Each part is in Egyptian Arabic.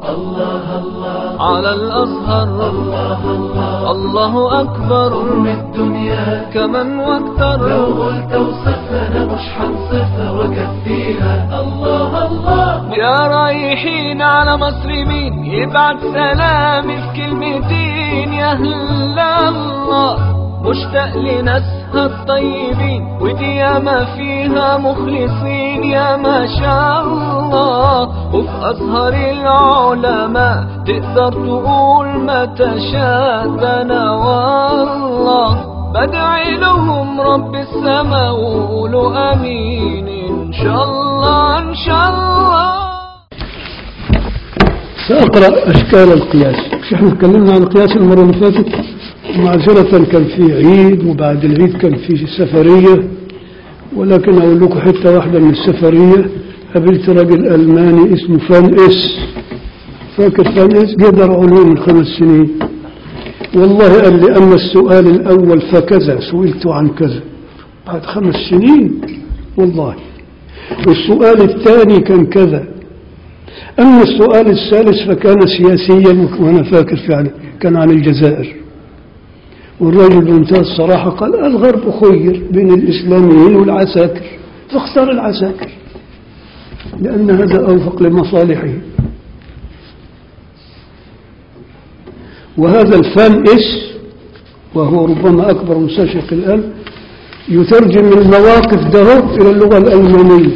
الله الله على الأزهر الله الله الله أكبر أم الدنيا كمن واكتر لو قلت وصفنا مش حنصفها وكفيها الله الله يا رايحين على مصر مين يبعت سلامي في كلمتين يا هلا الله مشتاق لناسها الطيبين ودي ياما فيها مخلصين يا ما شاء الله وفي أزهر العلماء تقدر تقول ما تشاء ده أنا والله بدعي لهم رب السماء وقولوا امين ان شاء الله ان شاء الله سأقرأ أشكال القياس مش احنا اتكلمنا عن القياس المرة اللي فاتت معذرة كان في عيد وبعد العيد كان في سفرية ولكن أقول لكم حتة واحدة من السفرية قابلت راجل ألماني اسمه فان إس فاكر فان إس قدر علوم من خمس سنين والله قال لي أما السؤال الأول فكذا سئلت عن كذا بعد خمس سنين والله والسؤال الثاني كان كذا أما السؤال الثالث فكان سياسيا وأنا فاكر فعلا كان عن الجزائر والرجل بمنتهى الصراحة قال الغرب خير بين الإسلاميين والعساكر فاختار العساكر لأن هذا أوفق لمصالحه وهذا الفان إس وهو ربما أكبر مستشرق الآن يترجم المواقف ده إلى اللغة الألمانية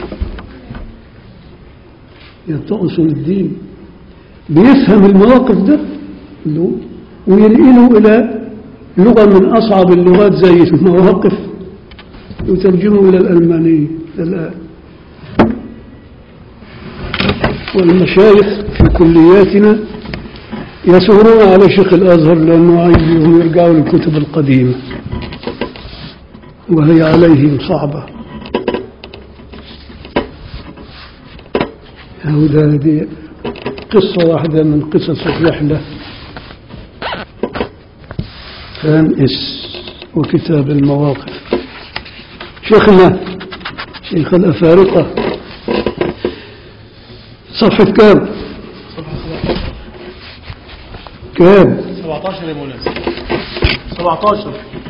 ينطق الدين بيفهم المواقف ده وينقله إلى لغة من أصعب اللغات زي المواقف يترجمه إلى الألمانية الآن والمشايخ في كلياتنا يسهرون على شيخ الأزهر لأنه عايزهم يرجعوا للكتب القديمة وهي عليهم صعبة هذه قصة واحدة من قصص الرحلة فان اس وكتاب المواقف شيخنا شيخ الأفارقة صفحة كام كام 17 يا مولانا 17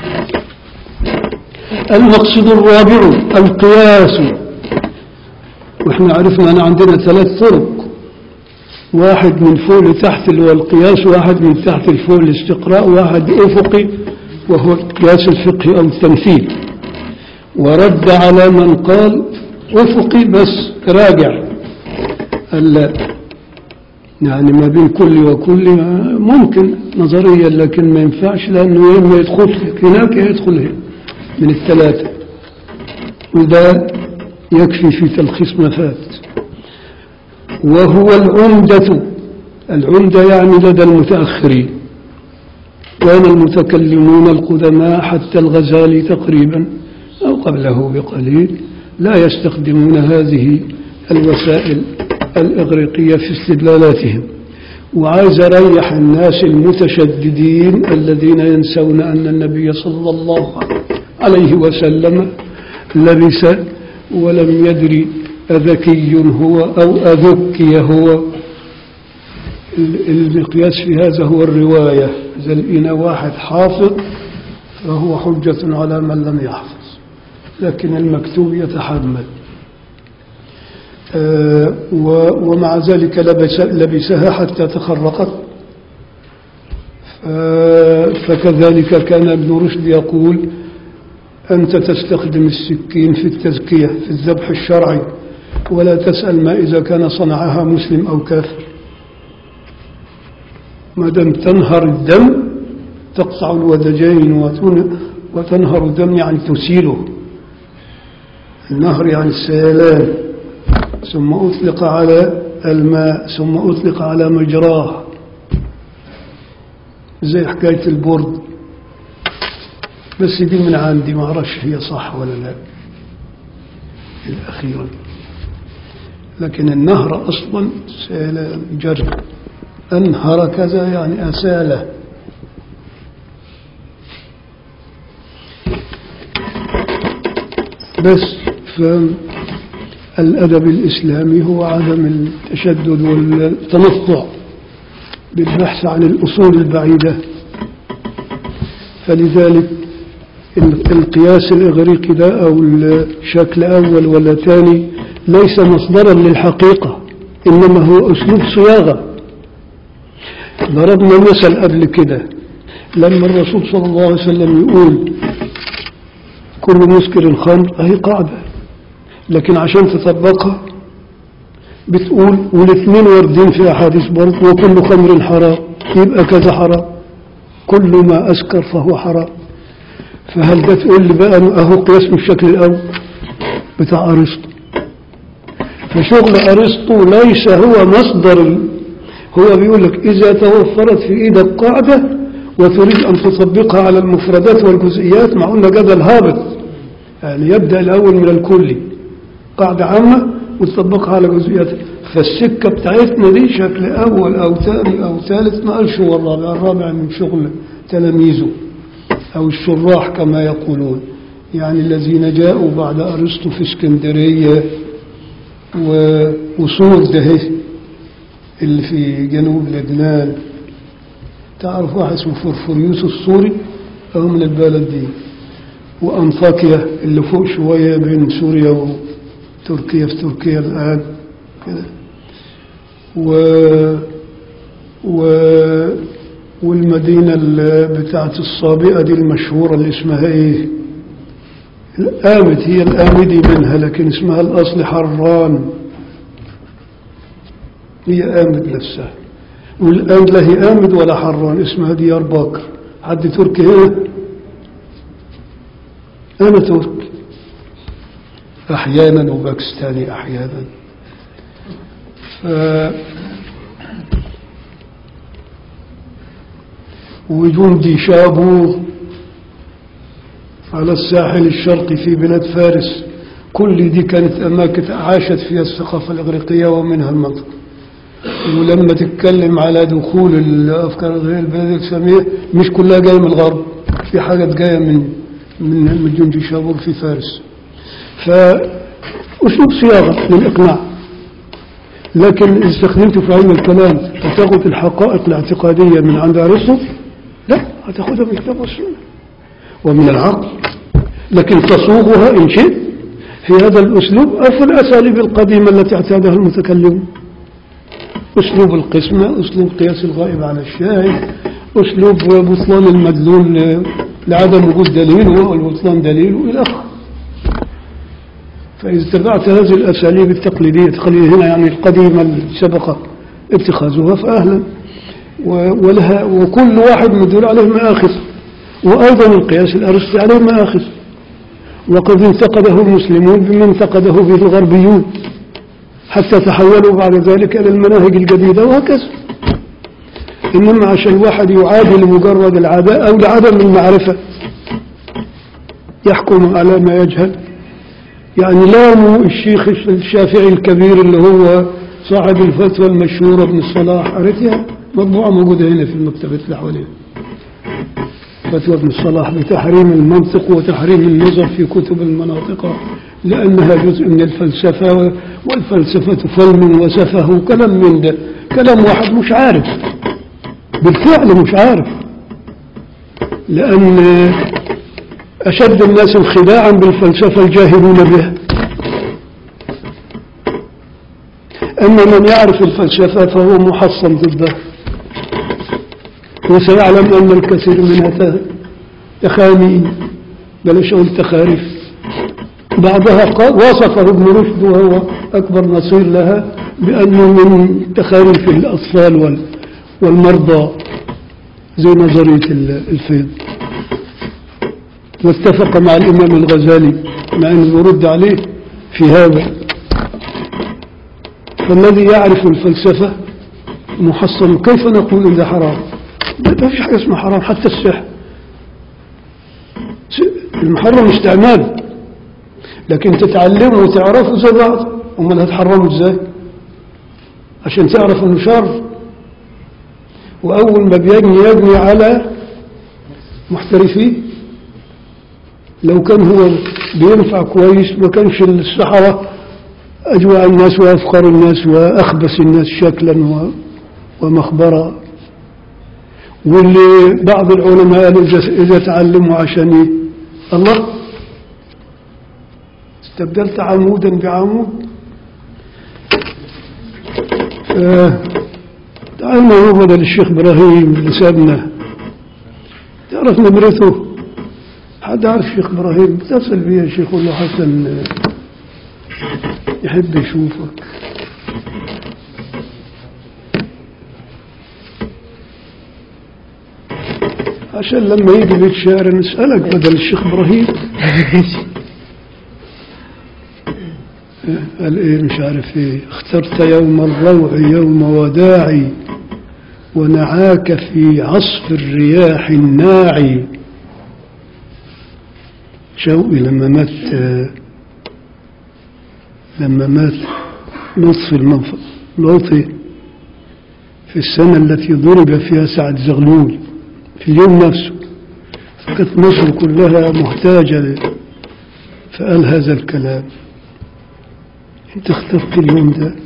المقصد الرابع القياس واحنا عرفنا ان عندنا ثلاث طرق واحد من فوق لتحت اللي هو القياس واحد من تحت لفوق الاستقراء واحد افقي وهو القياس الفقهي او التمثيل ورد على من قال افقي بس راجع ال يعني ما بين كل وكل ممكن نظريا لكن ما ينفعش لانه يا اما يدخل هناك يا يدخل هنا من الثلاثه وده يكفي في تلخيص ما فات وهو العمدة العمدة يعني لدى المتأخرين كان المتكلمون القدماء حتى الغزالي تقريبا أو قبله بقليل لا يستخدمون هذه الوسائل الإغريقية في استدلالاتهم وعايز أريح الناس المتشددين الذين ينسون أن النبي صلى الله عليه وسلم لبس ولم يدري أذكي هو أو أذكي هو المقياس في هذا هو الرواية إذا لقينا واحد حافظ فهو حجة على من لم يحفظ لكن المكتوب يتحمل آه ومع ذلك لبس لبسها حتى تخرقت فكذلك كان ابن رشد يقول أنت تستخدم السكين في التزكية في الذبح الشرعي ولا تسأل ما إذا كان صنعها مسلم أو كافر ما دام تنهر الدم تقطع الودجين وتنهر الدم يعني تسيله النهر يعني السيلان ثم أطلق على الماء ثم أطلق على مجراه زي حكاية البرد بس دي من عندي ما أعرفش هي صح ولا لا الأخيرة لكن النهر أصلا سيلان جري أنهر كذا يعني أساله بس الأدب الإسلامي هو عدم التشدد والتنطع بالبحث عن الأصول البعيدة فلذلك ال- القياس الإغريقي ده أو الشكل أول ولا ثاني ليس مصدرا للحقيقة إنما هو أسلوب صياغة ضربنا مثل قبل كده لما الرسول صلى الله عليه وسلم يقول كل مسكر خمر أهي قاعدة لكن عشان تطبقها بتقول والاثنين واردين في أحاديث برضه وكل خمر حرام يبقى كذا حرام كل ما أسكر فهو حرام فهل ده تقول لي بقى أهو قياس بالشكل الأول بتاع أرسطو فشغل أرسطو ليس هو مصدر ال- هو بيقول لك إذا توفرت في إيدك قاعدة وتريد أن تطبقها على المفردات والجزئيات مع أن جدل هابط يعني يبدأ الأول من الكلي قاعدة عامة وتطبقها على جزئيات فالسكة بتاعتنا دي شكل أول أو ثاني أو ثالث ما قالش هو الرابع الرابع من شغل تلاميذه أو الشراح كما يقولون يعني الذين جاءوا بعد أرسطو في اسكندرية و- وصور ده اللي في جنوب لبنان تعرف واحد اسمه فرفوريوس السوري هو من البلد دي وأنطاكيا اللي فوق شوية بين سوريا وتركيا في تركيا الآن كده و و والمدينة اللي بتاعت الصابئة دي المشهورة اللي اسمها ايه الآمد هي الآمدي منها لكن اسمها الأصل حران هي آمد نفسها والآن لا هي آمد ولا حران اسمها ديار باكر حد تركي هنا أنا ترك أحيانا وباكستاني أحيانا ف... وجندي شابور على الساحل الشرقي في بلاد فارس كل دي كانت أماكن عاشت فيها الثقافة الإغريقية ومنها المنطقة ولما تتكلم على دخول الأفكار الغير البلاد الإسلامية مش كلها جاية من الغرب في حاجات جاية من من من جندي شابور في فارس فأسلوب صياغة للإقناع لكن إذا استخدمته في علم الكلام فتاخد الحقائق الاعتقادية من عند أرسطو لا هتاخدها من الكتاب والسنة ومن العقل لكن تصوغها إن شئت في هذا الأسلوب أو في الأساليب القديمة التي اعتادها المتكلمون أسلوب القسمة أسلوب قياس الغائب على الشاهد أسلوب بطلان المدلول لعدم وجود دليل والبطلان دليل وإلى آخره فإذا اتبعت هذه الأساليب التقليدية التقليدية هنا يعني القديمة اللي سبق اتخاذها فأهلا و- ولها وكل واحد من دول عليه مآخذ وأيضا القياس الأرسطي عليه مآخذ وقد انتقده المسلمون بما انتقده به الغربيون حتى تحولوا بعد ذلك إلى المناهج الجديدة وهكذا إنما عشان الواحد يعادي لمجرد العداء أو لعدم المعرفة يحكم على ما يجهل يعني لاموا الشيخ الشافعي الكبير اللي هو صاحب الفتوى المشهورة ابن الصلاح قريتها مطبوعة موجودة هنا في المكتبة اللي حوالينا فتوى ابن الصلاح بتحريم المنطق وتحريم النظر في كتب المناطق لأنها جزء من الفلسفة والفلسفة فهم وسفه وكلام من ده كلام واحد مش عارف بالفعل مش عارف لأن أشد الناس انخداعا بالفلسفة الجاهلون بها أما من يعرف الفلسفة فهو محصن ضدها وسيعلم أن الكثير منها تخامين بلاش أقول تخاريف بعضها قال وصفه ابن رشد وهو أكبر نصير لها بأنه من تخاريف الأطفال وال- والمرضى زي نظرية ال- الفيض واتفق مع الإمام الغزالي مع أنه يرد عليه في هذا فالذي يعرف الفلسفة محصن كيف نقول إذا حرام ما فيش حاجة اسمها حرام حتى السحر س- المحرم استعمال لكن تتعلمه وتعرفه زي بعض امال هتحرمه ازاي عشان تعرف انه شر واول ما بيجني يجني على محترفين لو كان هو بينفع كويس ما كانش السحرة أجوع الناس وأفقر الناس وأخبث الناس شكلا و- ومخبرا واللي بعض العلماء قالوا إذا- إذا تعلموا عشان إيه؟ الله استبدلت عمودا بعمود ف- تعالنا هو بدل الشيخ إبراهيم اللي سابنا تعرف نمرته حد عارف الشيخ إبراهيم اتصل بي يا شيخ قول له حسن آه، يحب يشوفك عشان لما يجي بيت شعر نسألك بدل الشيخ إبراهيم قال ايه مش عارف ايه اخترت يوم الروع يوم وداعي ونعاك في عصف الرياح الناعي شوقي لما مات آه، لما مات لطفي المنف- لطفي في السنة التي ضرب فيها سعد زغلول في اليوم نفسه كانت مصر كلها محتاجة ل- فقال هذا الكلام انت اخترت اليوم ده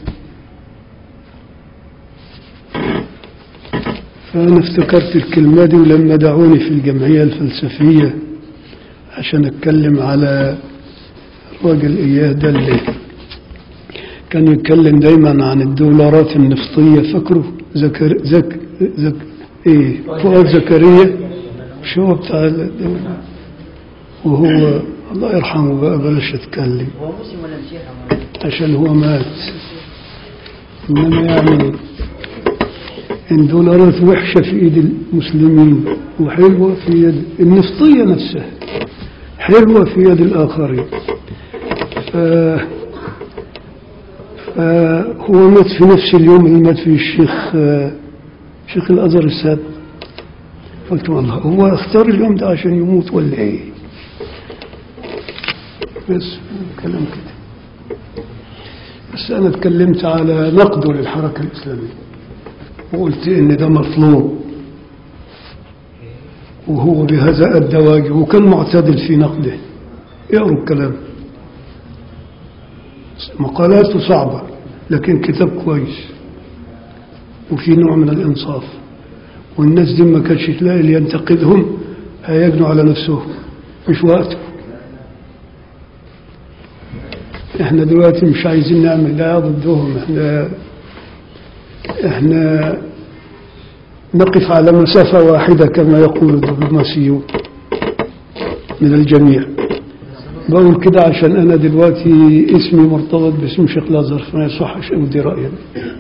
فأنا افتكرت الكلمة دي ولما دعوني في الجمعية الفلسفية عشان أتكلم على الراجل إياه ده اللي كان يتكلم دايما عن الدولارات النفطية فاكره زكر زك زك ايه فؤاد زكريا مش هو بتاع الدولة وهو الله يرحمه بقى بلاش اتكلم هو مسلم ولا مسيحي عشان هو مات انما يعني الدولارات وحشة في ايد المسلمين وحلوة في يد النفطية نفسها حلوة في يد الآخرين ف... فهو مات في نفس اليوم اللي مات فيه الشيخ شيخ الأزهر السابق قلت والله هو اختار اليوم ده عشان يموت ولا ايه بس كلام كده بس أنا اتكلمت على نقده للحركة الإسلامية وقلت إن ده مطلوب وهو بهذا أدى واجب وكان معتدل في نقده يقروا الكلام مقالاته صعبة لكن كتاب كويس وفي نوع من الإنصاف والناس دي ما كانش تلاقي اللي ينتقدهم هيجنوا على نفسهم مش وقته احنا دلوقتي مش عايزين نعمل لا ضدهم احنا احنا نقف على مسافة واحدة كما يقول الدبلوماسيون من الجميع بقول كده عشان انا دلوقتي اسمي مرتبط باسم شيخ الازهر فما يصحش اودي رايي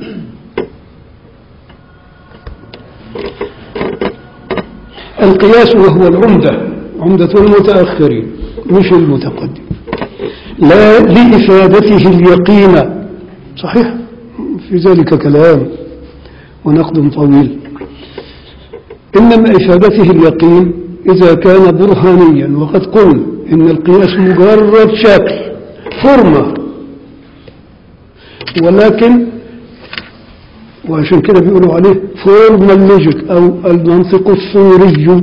القياس وهو العمدة عمدة المتأخرين مش المتقدم لا لإفادته اليقين صحيح في ذلك كلام ونقد طويل إنما إفادته اليقين إذا كان برهانيا وقد قلنا إن القياس مجرد شكل فورمة ولكن وعشان كده بيقولوا عليه فورمال لوجيك أو المنطق الصوري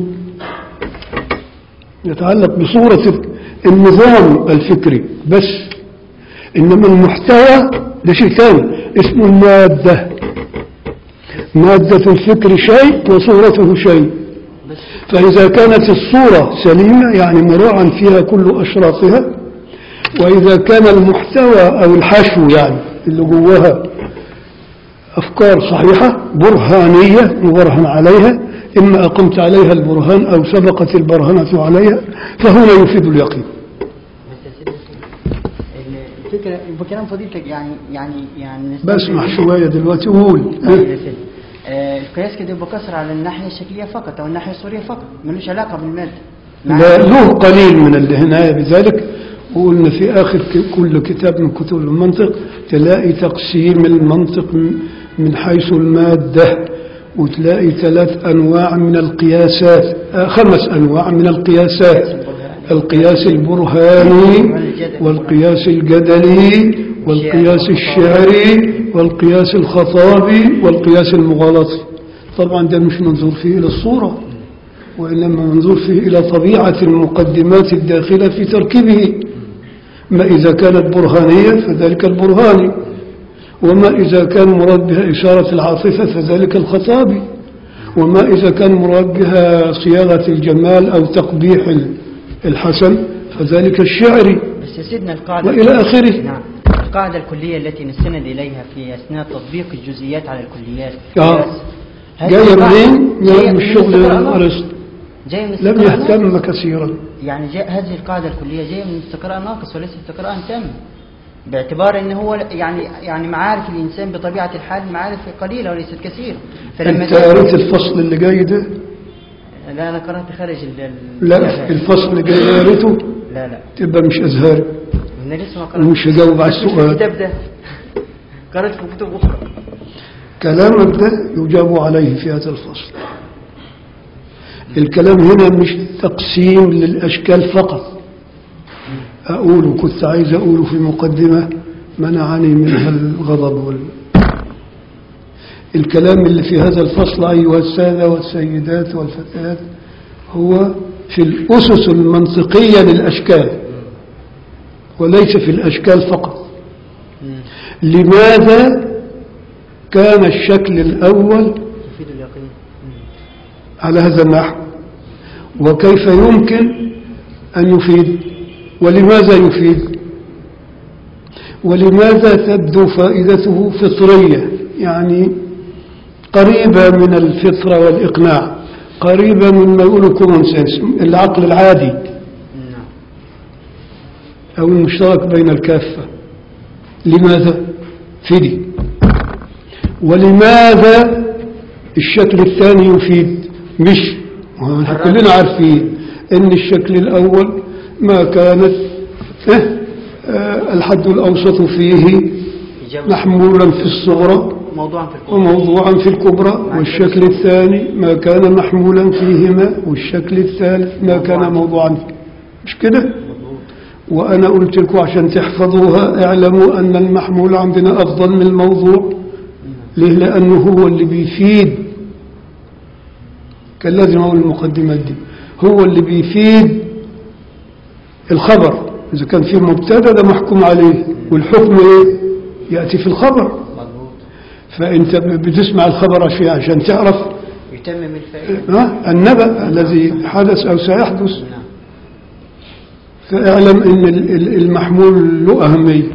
يتعلق بصورة النظام الفكري بس إنما المحتوى ده شيء ثاني اسمه المادة مادة الفكر شيء وصورته شيء فإذا كانت الصورة سليمة يعني مراعا فيها كل أشراطها وإذا كان المحتوى أو الحشو يعني اللي جواها أفكار صحيحة برهانية مبرهن عليها إما أقمت عليها البرهان أو سبقت البرهنة عليها فهنا يفيد اليقين بس يا سيدي الفكرة بكلام فضيلتك يعني يعني يعني بسمع شوية دلوقتي قول طيب يا سيدي آه، القياس كده بقصر على الناحية الشكلية فقط أو الناحية الصورية فقط ملوش علاقة بالمادة لا له قليل من العناية بذلك وقلنا في آخر ك- كل كتاب من كتب المنطق تلاقي تقسيم المنطق م- من حيث المادة وتلاقي ثلاث أنواع من القياسات آه، خمس أنواع من القياسات القياس البرهاني والقياس الجدلي والقياس الشعري والقياس الخطابي والقياس المغالطي طبعا ده مش منظور فيه إلى الصورة وإنما منظور فيه إلى طبيعة المقدمات الداخلة في تركيبه ما إذا كانت برهانية فذلك البرهاني وما إذا كان مراد بها إشارة العاطفة فذلك الخطابي وما إذا كان مراد بها صياغة الجمال أو تقبيح ال- الحسن فذلك الشعري بس يا سيدنا القاعدة وإلى آخره. نعم القاعدة الكلية التي نستند إليها في أثناء تطبيق الجزئيات على الكليات آه. قياس. هذه جاي القاعدة منين؟ جاية من الشغل الاستقراء الناقص. أرسطو جاي من لم الاستقراء يهتم الناقص. كثيرا يعني جاء هذه القاعدة الكلية جاية من استقراء ناقص وليس استقراء تام باعتبار ان هو يعني يعني معارف الانسان بطبيعه الحال معارف قليله وليست كثيره فلما أنت قريت الفصل اللي جاي ده لا انا قرات خارج ال ال- لا الفصل اللي جاي قريته لا لا تبقى مش أزهري انا لسه ما قرات مش هجاوب على بس مش السؤال. الكتاب ده قرات في كتب اخرى كلامك ده يجاب عليه في هذا الفصل الكلام هنا مش تقسيم للأشكال فقط أقوله كنت عايز أقوله في مقدمة منعني منها الغضب وال... الكلام اللي في هذا الفصل أيها السادة والسيدات والفتيات هو في الأسس المنطقية للأشكال وليس في الأشكال فقط لماذا كان الشكل الأول يفيد اليقين على هذا النحو وكيف يمكن أن يفيد ولماذا يفيد ولماذا تبدو فائدته فطرية يعني قريبة من الفطرة والإقناع قريبة من ما يقولوا كومون سنس العقل العادي نعم أو المشترك بين الكافة لماذا فدي ولماذا الشكل الثاني يفيد مش وإحنا كلنا عارفين ان الشكل الاول ما كانت إيه آه، الحد الاوسط فيه إجابة محمولا في الصغرى موضوعا في الكتب وموضوعا في الكبرى والشكل الثاني ما كان محمولا فيهما والشكل الثالث ما كان موضوعا فيه مش كده وأنا قلت لكم عشان تحفظوها اعلموا أن المحمول عندنا أفضل من الموضوع ليه لأنه هو اللي بيفيد كان لازم أقول المقدمات دي هو اللي بيفيد الخبر إذا كان في مبتدا ده محكوم عليه والحكم إيه يأتي في الخبر مضبوط فأنت بتسمع الخبر عشان عشان تعرف يتمم الفائده ها النبأ الذي حدث أو سيحدث نعم فاعلم ان ال- ال- المحمول له أهمية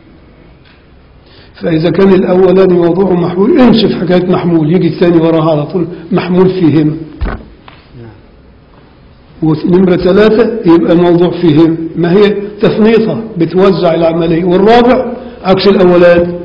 فإذا كان الأولاني موضوع محمول انسف حكاية محمول يجي الثاني وراها على طول محمول فيهم نعم ونمرة ثلاثة يبقى موضوع فيهم ما هي تفنيطة بتوزع العملية والرابع عكس الأولاني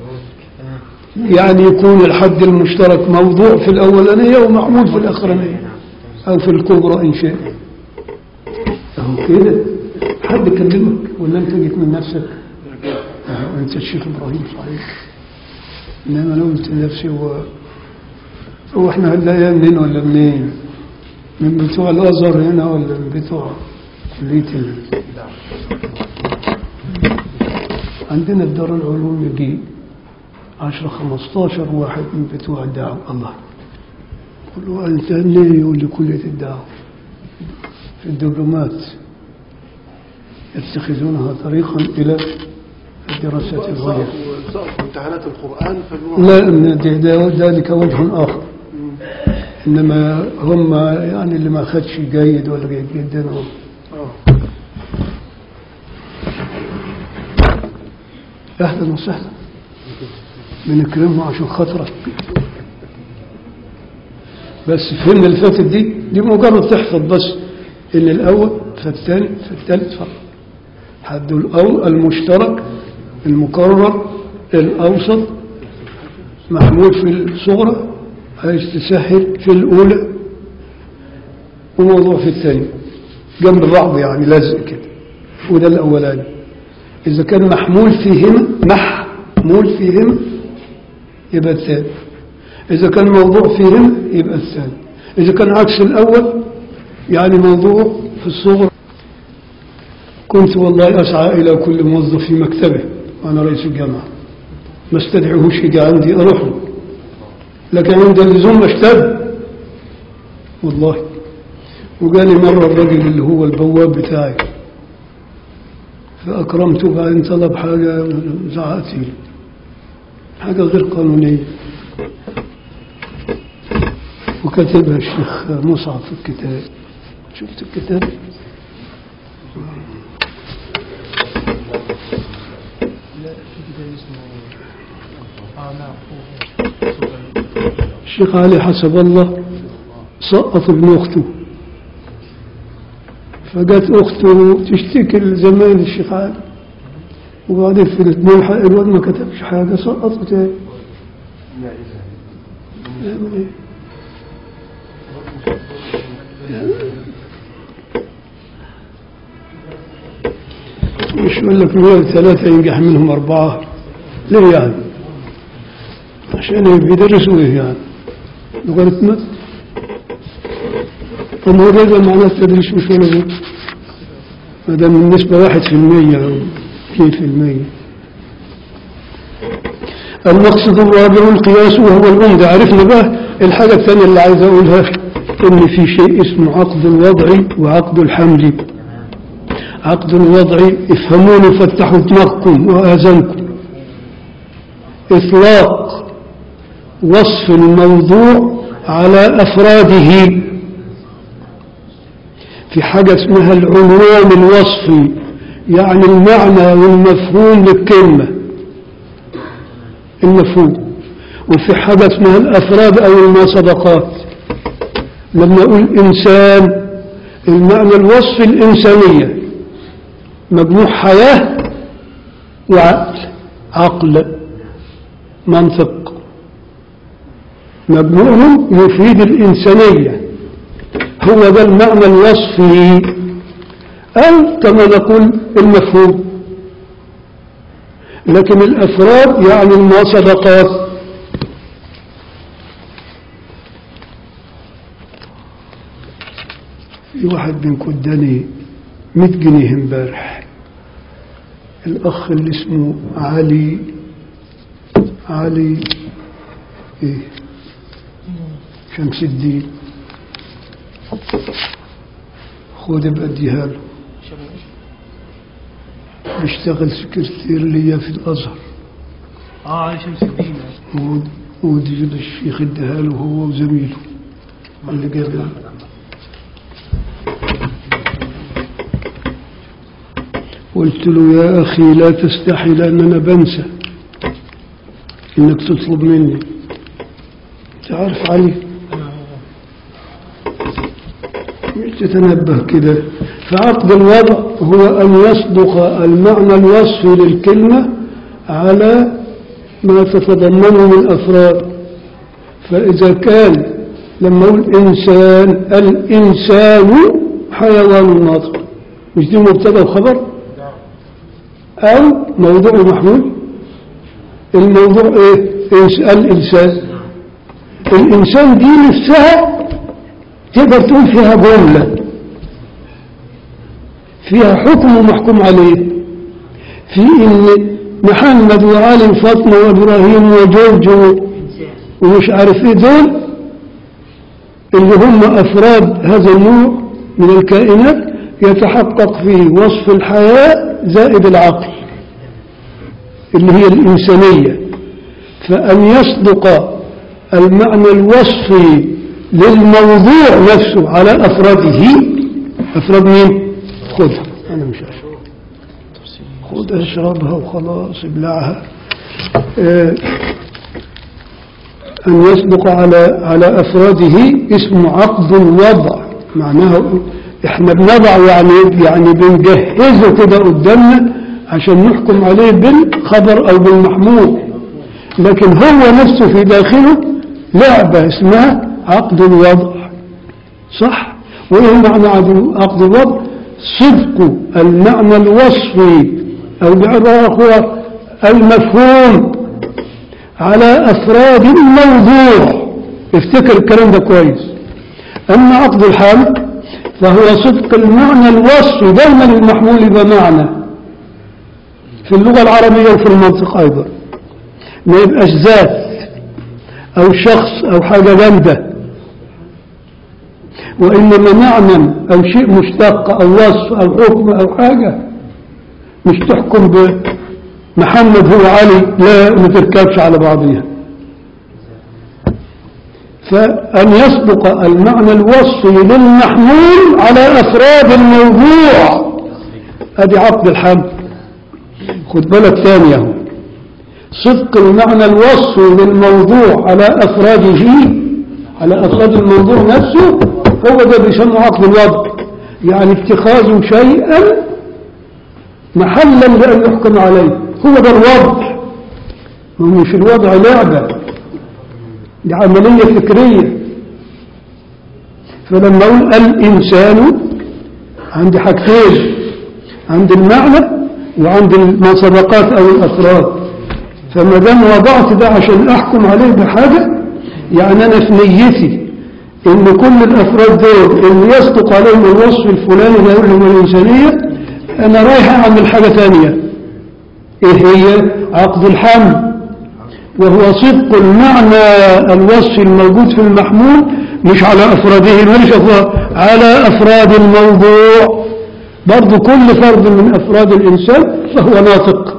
يعني يكون الحد المشترك موضوع في الأولانية ومحمول في الأخرانية أو في الكبرى إن شاء أهو كده حد كلمك ولا أنت جيت من نفسك أهو أنت الشيخ إبراهيم صحيح إنما أنا قلت لنفسي هو هو إحنا هنلاقيها منين ولا منين من بتوع الأزهر هنا ولا من بتوع كلية ال... عندنا في دار العلوم يجي 10 15 واحد من بتوع الدعوة الله قل له أنت منين يقول لي كلية الدعوة في الدبلومات يتخذونها طريقا إلى الدراسات الغير سقط امتحانات القرآن فالنوع لا من ده- ده- ذلك وجه آخر إنما هم يعني اللي ما خدش جيد ولا جيد جدا هم آه. أهلا وسهلا بنكرمه عشان خاطرك بس فهمنا اللي فاتت دي دي مجرد تحفظ بس ان الاول فالثاني فالثالث فقط حد الأول المشترك المكرر الاوسط محمول في الصغرى عايز تسهل في الاولى وموضوع في الثاني جنب بعض يعني لازق كده وده الاولاني إذا كان محمول فيهما محمول فيهما يبقى الثاني إذا كان موضوع فيهما يبقى الثاني إذا كان عكس الأول يعني موضوع في الصغر كنت والله أسعى إلى كل موظف في مكتبه وأنا رئيس الجامعة ما استدعيهوش يجي عندي أروح له لكن عند اللزوم اشتد والله وقال لي مرة الرجل اللي هو البواب بتاعي فأكرمته وبعدين طلب حاجة زعقت له حاجة غير قانونية وكتبها الشيخ مصعب في الكتاب شفت الكتاب الشيخ علي حسب الله سقط ابن أخته فجت أخته تشتكي لزمان الشيخ علي وبعدين في الاثنين حق الواد ما كتبش حاجة سقطه تاني يعمل ايه؟ مش يقول لك من ثلاثة ينجح منهم أربعة ليه يعني؟ عشان بيدرسوا ايه يعني؟ لوغاريتمات طب هو ده معناه التدريس مش ولا ايه؟ ما دام النسبة واحد في المية أو اثنين في المية المقصد الرابع القياس وهو العمدة عرفنا بقى الحاجة الثانية اللي عايز أقولها إن في شيء اسمه عقد الوضع وعقد الحمل عقد الوضع افهموني فتحوا دماغكم وآذانكم إطلاق وصف الموضوع على أفراده في حاجة اسمها العنوان الوصفي يعني المعنى والمفهوم للكلمة المفهوم وفي حاجة اسمها الأفراد أو المصدقات لما أقول إنسان المعنى الوصف الإنسانية مجموع حياة وعقل عقل منطق مجموعهم يفيد الإنسانية هو ده المعنى الوصفي أو كما نقول المفهوم لكن الأفراد يعني المصدقات في واحد منكم اداني 100 جنيه امبارح الأخ اللي اسمه علي علي ايه شمس الدين خد ابقى اديها له بيشتغل سكرتير ليا في الازهر اه علي شمس الدين ود- ودي الشيخ اداها له هو وزميله اللي جاب قلت له يا أخي لا تستحي لأن أنا بنسى إنك تطلب مني تعرف علي مش تتنبه كده فعقد الوضع هو أن يصدق المعنى الوصفي للكلمة على ما تتضمنه من أفراد فإذا كان لما أقول إنسان الإنسان حيوان ناطق مش دي مبتدا وخبر أو موضوع محمول الموضوع إيه إنس- الإنسان الإنسان دي نفسها تقدر تقول فيها جملة فيها حكم ومحكوم عليه في إن محمد وعلي وفاطمة وإبراهيم وجورج و- ومش عارف إيه دول اللي هم أفراد هذا النوع من الكائنات يتحقق فيه وصف الحياة زائد العقل اللي هي الإنسانية فأن يصدق المعنى الوصفي للموضوع نفسه على أفراده أفراد مين؟ خذها أنا مش عارف خذ اشربها وخلاص ابلعها آه، أن يصدق على على أفراده اسمه عقد الوضع معناه إحنا بنضع يعني يعني بنجهزه كده قدامنا عشان نحكم عليه بالخبر أو بالمحمول لكن هو نفسه في داخله لعبة اسمها عقد الوضع صح وإيه معنى عقد- عقد الوضع صدق المعنى الوصفي أو بعبارة أخرى المفهوم على أفراد الموضوع افتكر الكلام ده كويس أما عقد الحال فهو صدق المعنى الوصفي دائما المحمول بمعنى في اللغة العربية وفي المنطق أيضا ما يبقاش ذات أو شخص أو حاجة جامدة وإنما معنى أو شيء مشتق أو وصف أو حكم أو حاجة مش تحكم بمحمد هو علي لا ما تركبش على بعضها فأن يسبق المعنى الوصفي للمحمول على أفراد الموضوع أدي عقد الحمل خد بالك ثانية اهو صدق المعنى الوصفي للموضوع على أفراده على أفراد الموضوع نفسه هو ده بيسمى عقد الوضع يعني اتخاذ شيئا محلا لأن يحكم عليه هو ده الوضع مش الوضع لعبة دي عملية فكرية فلما أقول الإنسان عندي حاجتين عند المعنى وعند المسابقات أو الأفراد فما دام وضعت ده عشان أحكم عليه بحاجة يعني أنا في نيتي إن كل الأفراد دول اللي يصدق عليهم الوصف الفلاني اللي يقول لهم الإنسانية أنا رايح أعمل حاجة ثانية إيه هي عقد الحمل وهو صدق المعنى الوصف الموجود في المحمول مش على أفراده مش أفراد على أفراد الموضوع برضو كل فرد من أفراد الإنسان فهو ناطق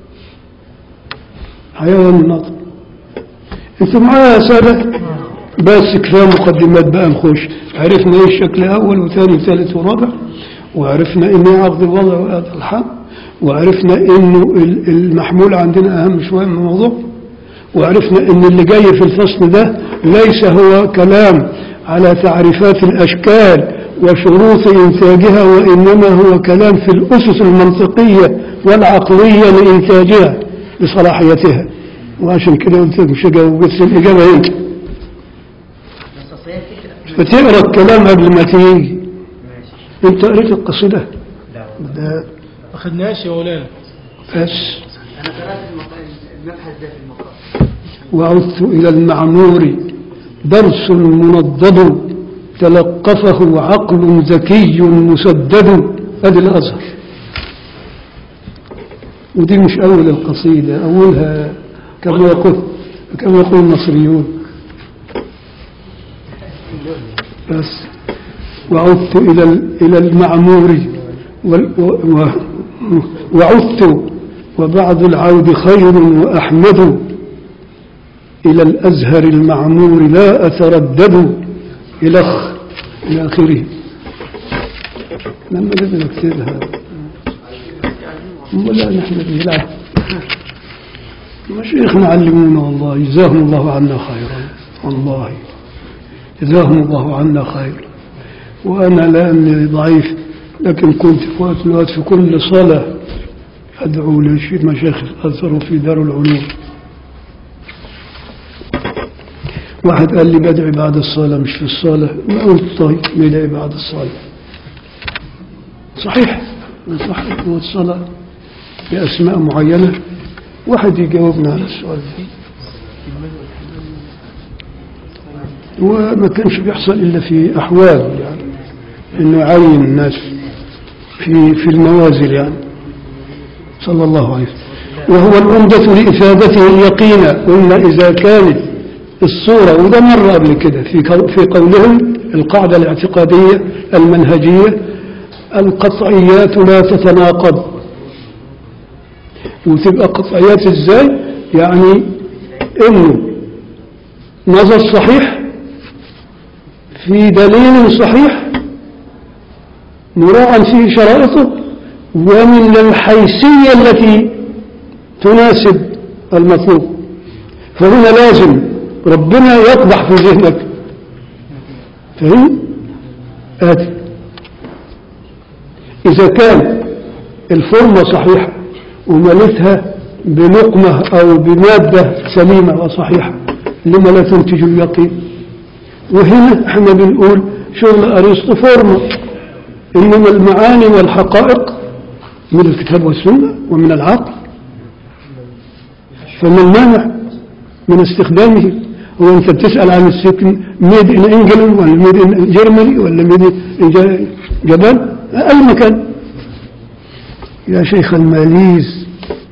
حيوان ناطق انتوا معايا يا سادة بس كفاية مقدمات بقى نخش عرفنا ايه الشكل اول وثاني وثالث ورابع وعرفنا ان ايه عقد الوضع وآد الحق وعرفنا انه ال- المحمول عندنا اهم شوية من الموضوع وعرفنا ان اللي جاي في الفصل ده ليس هو كلام على تعريفات الاشكال وشروط انتاجها وانما هو كلام في الاسس المنطقية والعقلية لانتاجها لصلاحيتها وعشان كده قلت لك مش هجاوب بس الاجابة هي بس أصل هي فكرة فتقرا الكلام قبل ما تيجي انت قريت القصيدة ده ما خدناش يا مولانا بس أنا قرأت المق- المبحث ده في المقال وعدت إلى المعمور درس منضد تلقفه عقل ذكي مسدد أدي الأزهر ودي مش أول القصيدة أولها كما يقول كما يقول المصريون بس وعدت إلى ال- إلى المعمور وال- و- و- وعدت وبعد العود خير وأحمد إلى الأزهر المعمور لا أتردد إلى آخ- إلى آخره لما نبي نكتبها ولا نحن بنلعب مشايخنا علمونا والله جزاهم الله عنا خيرا والله جزاهم الله عنا خيرا وأنا لأني ضعيف لكن كنت في وقت الوقت في كل صلاة أدعو لشيء مشايخ الأزهر في دار العلوم واحد قال لي بدعي بعد الصلاة مش في الصلاة ما قلت طيب بدعي بعد الصلاة صحيح صحيح هو الصلاة بأسماء معينة واحد يجاوبنا على السؤال ده وما كانش بيحصل إلا في أحوال يعني إنه يعين الناس في في النوازل يعني صلى الله عليه وسلم وهو العمدة لإفادته اليقين قلنا إذا كانت الصورة وده مرة قبل كده في قو- في قولهم القاعدة الاعتقادية المنهجية القطعيات لا تتناقض وتبقى قطعيات ازاي يعني انه نظر صحيح في دليل صحيح مراعا فيه شرائطه ومن الحيثية التي تناسب المطلوب فهنا لازم ربنا يقضح في ذهنك فهم؟ آتي إذا كان الفورمة صحيحة وملتها بلقمة أو بمادة سليمة وصحيحة لما لا تنتج اليقين وهنا احنا بنقول شغل أرسطو فورمة إنما المعاني والحقائق من الكتاب والسنة ومن العقل فما المانع من استخدامه هو انت بتسأل عن السكن ميد ان انجلند ولا ميد ان جيرماني ولا ميد ان جبال اي مكان يا شيخ الماليز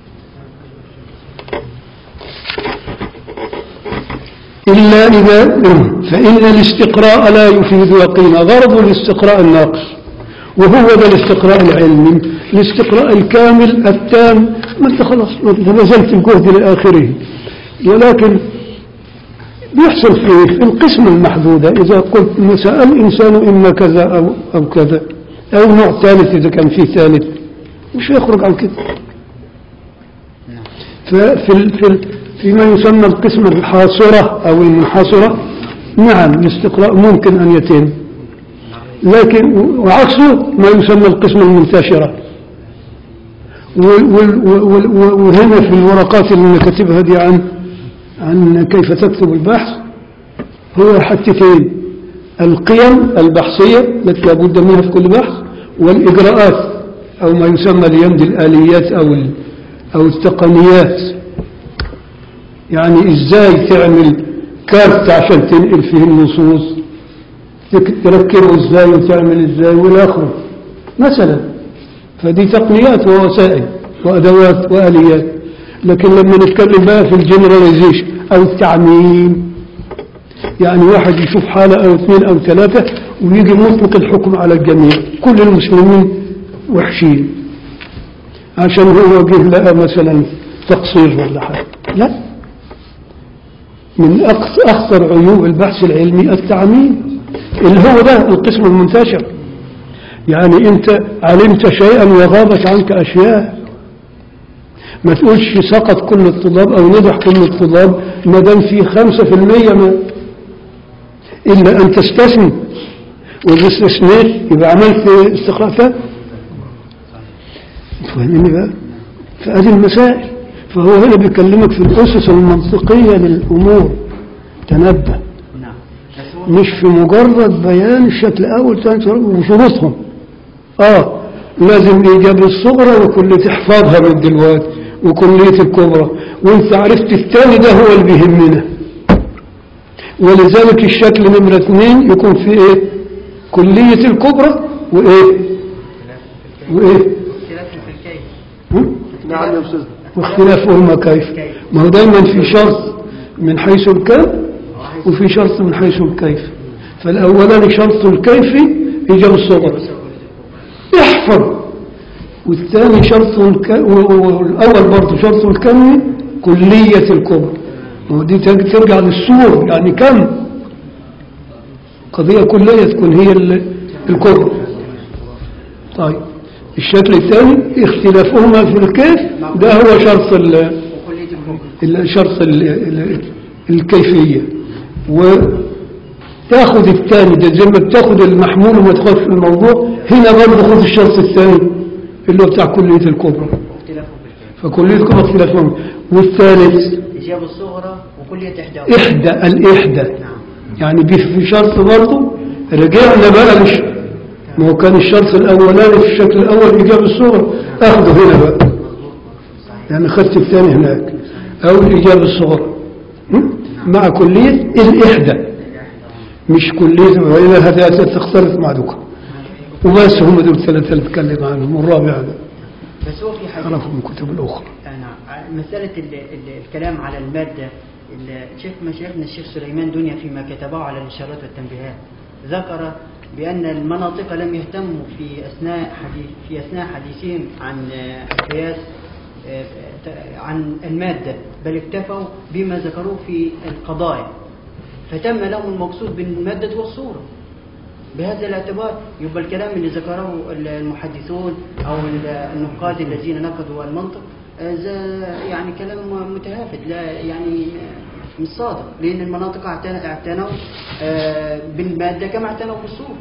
إلا إذا فإن الاستقراء لا يفيد يقينا غرض الاستقراء الناقص وهو ده الاستقراء العلمي الاستقراء الكامل التام ما انت خلاص ما انت بذلت الجهد لآخره ولكن بيحصل في في القسم المحدودة إذا قلت إن سأل إنسان إما كذا أو, أو كذا أو نوع ثالث إذا كان فيه ثالث مش هيخرج عن كده ففي ال في ال فيما يسمى القسم الحاصرة أو المنحصرة نعم الاستقراء ممكن أن يتم لكن وعكسه ما يسمى القسم المنتشرة وال- وال- وال- وال- وهنا في الورقات اللي أنا كاتبها دي عن عن كيف تكتب البحث هو حتتين القيم البحثية التي لابد منها في كل بحث والإجراءات أو ما يسمى اليوم دي الآليات أو ال- أو التقنيات يعني إزاي تعمل كارت عشان تنقل فيه النصوص تك- تركبه إزاي وتعمل إزاي والآخر مثلا فدي تقنيات ووسائل وأدوات وآليات لكن لما نتكلم بقى في الجنراليزيشن أو التعميم يعني واحد يشوف حالة أو اثنين أو ثلاثة ويجي مطلق الحكم على الجميع كل المسلمين وحشين عشان هو جه لقى مثلا تقصير ولا حاجة لا من أخ- أخطر عيوب البحث العلمي التعميم اللي هو ده القسم المنتشر يعني أنت علمت شيئا وغابت عنك أشياء ما تقولش سقط كل الطلاب أو نجح كل الطلاب ما دام في خمسة في المية ما إلا أن تستثني وإذا استثنيت يبقى عملت استقراء تام فاهمني بقى فهذه المسائل فهو هنا بيكلمك في الأسس المنطقية للأمور تنبه نعم بس هو مش في مجرد بيان الشكل أول ثاني ثالث وشروطهم آه لازم إيجاب الصغرى وكلية تحفظها من دلوقتي وكلية الكبرى وانت عرفت الثاني ده هو اللي بيهمنا ولذلك الشكل نمرة اثنين يكون في ايه كلية الكبرى وايه وايه اختلاف في الكيف هم؟ نعم يا أستاذ واختلافهما كيف ما هو دايما في شرط من حيث الكم وفي شرط من حيث الكيف فالأولاني شرط الكيف إيجاب الصغر احفظ والثاني شرط الك... والأول برضه شرط الكم كلية الكبر ما هو دي ترج- ترجع للسور يعني كم قضية كلية تكون هي ال- الكبر طيب الشكل الثاني اختلافهما في الكيف ده هو شرط ال... وكلية الكفر الشرط ال- ال- الكيفية وتاخد الثاني ده زي ما بتاخد المحمول وما تاخدش في الموضوع هنا برضه خد الشرط الثاني اللي هو بتاع كلية الكبرى واختلافه في الكيف فكلية الكبرى اختلافهم والثالث إجابة الصغرى وكلية إحدى إحدى الإحدى نعم يعني بي- في شرط برضه رجعنا بقى لش ما هو كان الشرط الأولاني في الشكل الأول إجابة الصغرى أخده هنا بقى يعني خدت الثاني هناك أو الإجابة الصغرى م? مع كلية الإحدى مش كلية وإلى هذا تختلف مع دوكا وبس هم دول الثلاثة اللي بتكلم عنهم والرابع ده بس هو في حاجة أعرفهم من الكتب الأخرى نعم مسألة ال ال الكلام على المادة ال- شيخ مشايخنا الشيخ سليمان دنيا فيما كتبه على الإشارات والتنبيهات ذكر بأن المناطق لم يهتموا في أثناء حديث في أثناء حديثهم عن آه، القياس آه، ت- عن المادة بل اكتفوا بما ذكروه في القضايا فتم لهم المقصود بالمادة والصورة بهذا الاعتبار يبقى الكلام اللي ذكره المحدثون أو النقاد الذين نقدوا المنطق آه، ز- يعني كلام متهافت لا يعني مش صادق لأن المناطق اعتن- اعتنوا آه، بالمادة كما اعتنوا بالصورة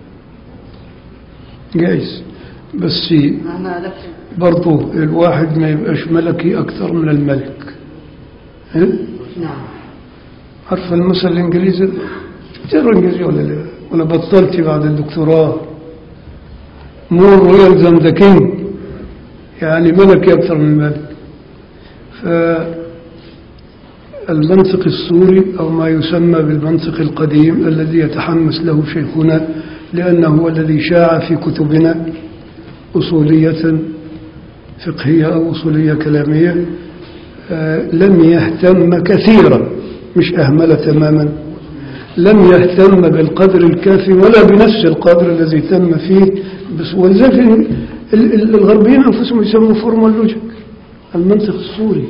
جايز بس أنا لك برضه الواحد ما يبقاش ملكي أكثر من الملك ها؟ نعم عارفة المثل الإنجليزي ده؟ تقرا إنجليزي ولا لا؟ ولا بطلت بعد الدكتوراه مور رويال ذان ذا كينج يعني ملكي أكثر من الملك فالمنطق السوري أو ما يسمى بالمنطق القديم الذي يتحمس له شيخنا لأنه هو الذي شاع في كتبنا أصولية فقهية أو أصولية كلامية آه، لم يهتم كثيرا مش أهمل تماما لم يهتم بالقدر الكافي ولا بنفس القدر الذي تم فيه بس ولذلك ال- ال- الغربيين أنفسهم يسموه فورمال لوجيك المنطق الصوري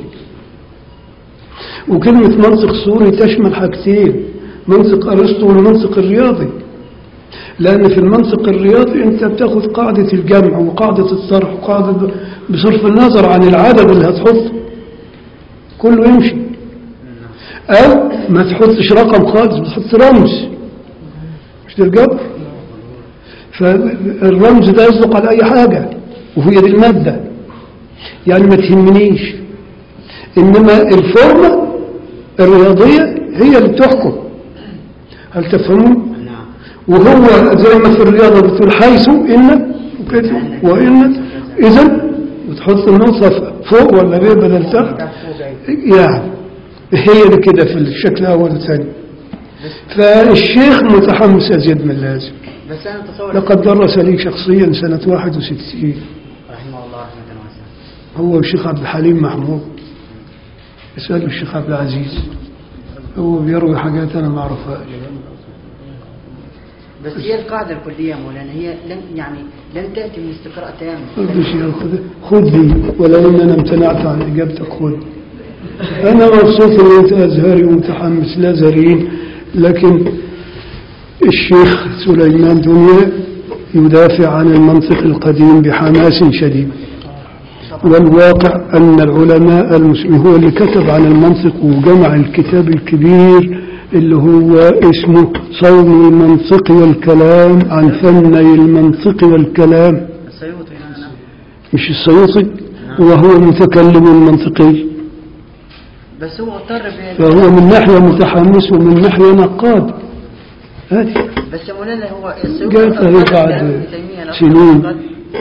وكلمة منطق صوري تشمل حاجتين منطق أرسطو والمنطق الرياضي لأن في المنطق الرياضي أنت بتاخد قاعدة الجمع وقاعدة الطرح وقاعدة بصرف النظر عن العدد اللي هتحطه كله يمشي أو ما تحطش رقم خالص بتحط رمز مش ده الجبر فالرمز ده يصدق على أي حاجة وهي دي المادة يعني ما تهمنيش إنما الفورمة الرياضية هي اللي بتحكم هل تفهمون؟ نعم وهو زي ما في الرياضة بتقول حيث إن وكده وإن إذا بتحط النقطة فوق ولا بيه بدل تحت يعني هي دي كده في الشكل الأول والثاني فالشيخ متحمس أزيد من اللازم بس انا اتصور لقد درس لي شخصيا سنة 61 رحمه الله رحمه واسعه هو الشيخ عبد الحليم محمود اسأله الشيخ عبد العزيز هو بيروي حاجات أنا ما أعرفهاش بس هي القاعده الكليه يا مولانا هي لم يعني لم تاتي من استقراء تام مش ياخذ خذ دي ولو ان انا امتنعت عن اجابتك خذ انا مبسوط ان انت ازهري ومتحمس لا زرين لكن الشيخ سليمان دنيا يدافع عن المنطق القديم بحماس شديد والواقع أن العلماء المسلمين هو اللي كتب عن المنطق وجمع الكتاب الكبير اللي هو اسمه صون المنطق والكلام عن فني المنطق والكلام السيوطي نعم مش السيوطي وهو متكلم منطقي بس هو اضطر ب- فهو من ناحية متحمس ومن ناحية نقاد هذه بس يا مولانا هو السيوطي جاءت اضطر هي بكلام بعد ابن تيمية لو سنين. قد-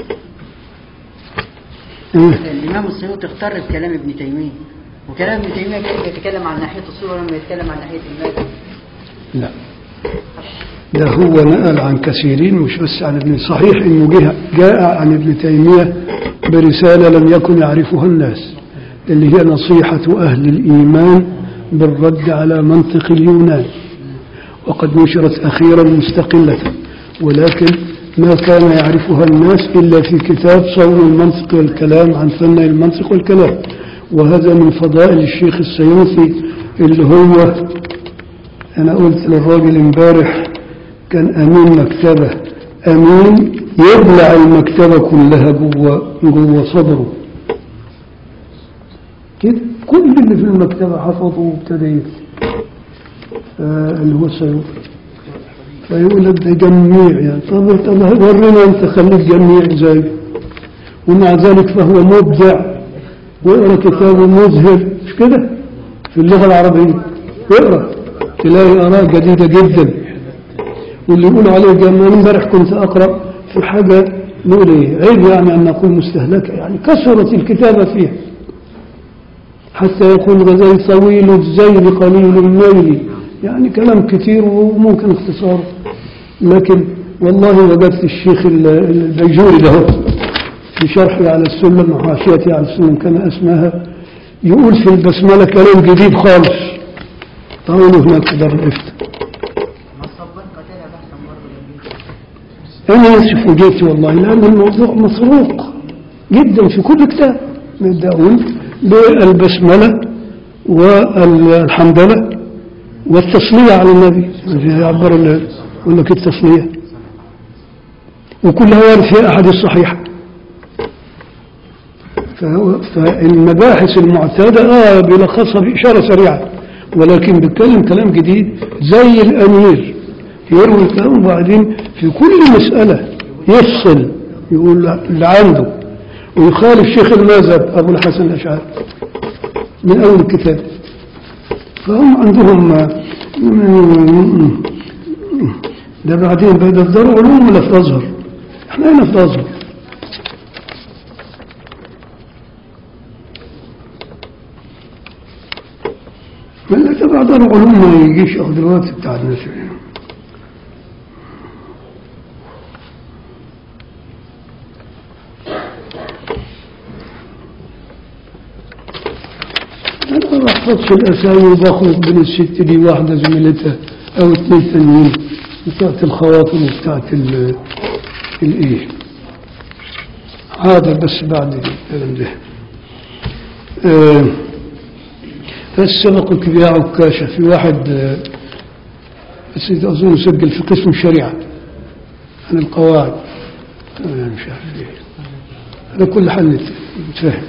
إيه؟ الامام السيوطي اختار بكلام ابن تيميه وكلام ابن تيميه كان يتكلم عن ناحيه الصوره لما يتكلم عن ناحيه الماده لا ده هو نقل عن كثيرين مش بس عن ابن صحيح انه جه جاء عن ابن تيمية برسالة لم يكن يعرفها الناس اللي هي نصيحة أهل الإيمان بالرد على منطق اليونان وقد نشرت أخيرا مستقلة ولكن ما كان يعرفها الناس إلا في كتاب صون المنطق والكلام عن فن المنطق والكلام وهذا من فضائل الشيخ السيوطي اللي هو أنا قلت للراجل امبارح كان أمين مكتبة أمين يبلع المكتبة كلها جوه جوه صدره كده كل اللي في المكتبة حفظه وابتدى يكتب آه، اللي هو السيوطي فيقول لك ده جميع يعني طب طب ورينا انت خليك جميع زي ومع ذلك فهو مبدع واقرا كتابه مذهل مش كده في اللغة العربية اقرا تلاقي آراء جديدة جدا واللي يقول عليه جميع امبارح كنت أقرأ في حاجة نقول ايه عيب يعني أن نقول مستهلكة يعني كثرت الكتابة فيها حتى يقول غزال طويل الزيل قليل الميل يعني كلام كتير وممكن اختصاره لكن والله وجدت الشيخ ال- البيجوري ده في شرحي على السلم وحاشيتي على السلم كما اسمها يقول في البسملة كلام جديد خالص طولوا هناك في دار الافتاء ما صبت قتلها بحثا مره أنا آسف وجيت والله لأن الموضوع مسروق جدا في كل كتاب يبدأون بالبسملة والحمدلة والتصلية على النبي يعبر ال- يقول لك التصلية وكلها وارد في أحد الصحيح فهو فالمباحث المعتادة آه بيلخصها بإشارة سريعة ولكن بيتكلم كلام جديد زي الأمير يروي الكلام وبعدين في كل مسألة يفصل يقول اللي عنده ويخالف شيخ المذهب أبو الحسن الأشعري من أول الكتاب فهم عندهم ده بعدين بدأ دار علوم ولا في أزهر احنا هنا في أزهر من تبع دار علوم ما يجيش ياخد الوقت بتاع الناس يعني. أنا ما بحفظش الأسامي وباخد بين الست دي واحدة زميلتها أو اثنين تانيين بتاعت الخواطر وبتاعت ال الإيه حاضر بس بعد الكلام ده آه، بس سبقك بها عكاشة في واحد آه، بس أظن سجل في قسم الشريعة عن القواعد آه، مش عارف ليه على كل حال نت- نتفاهم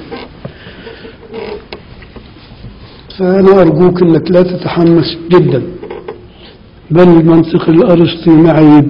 فأنا أرجوك أنك لا تتحمس جدا بل منطق الأرسطي معيب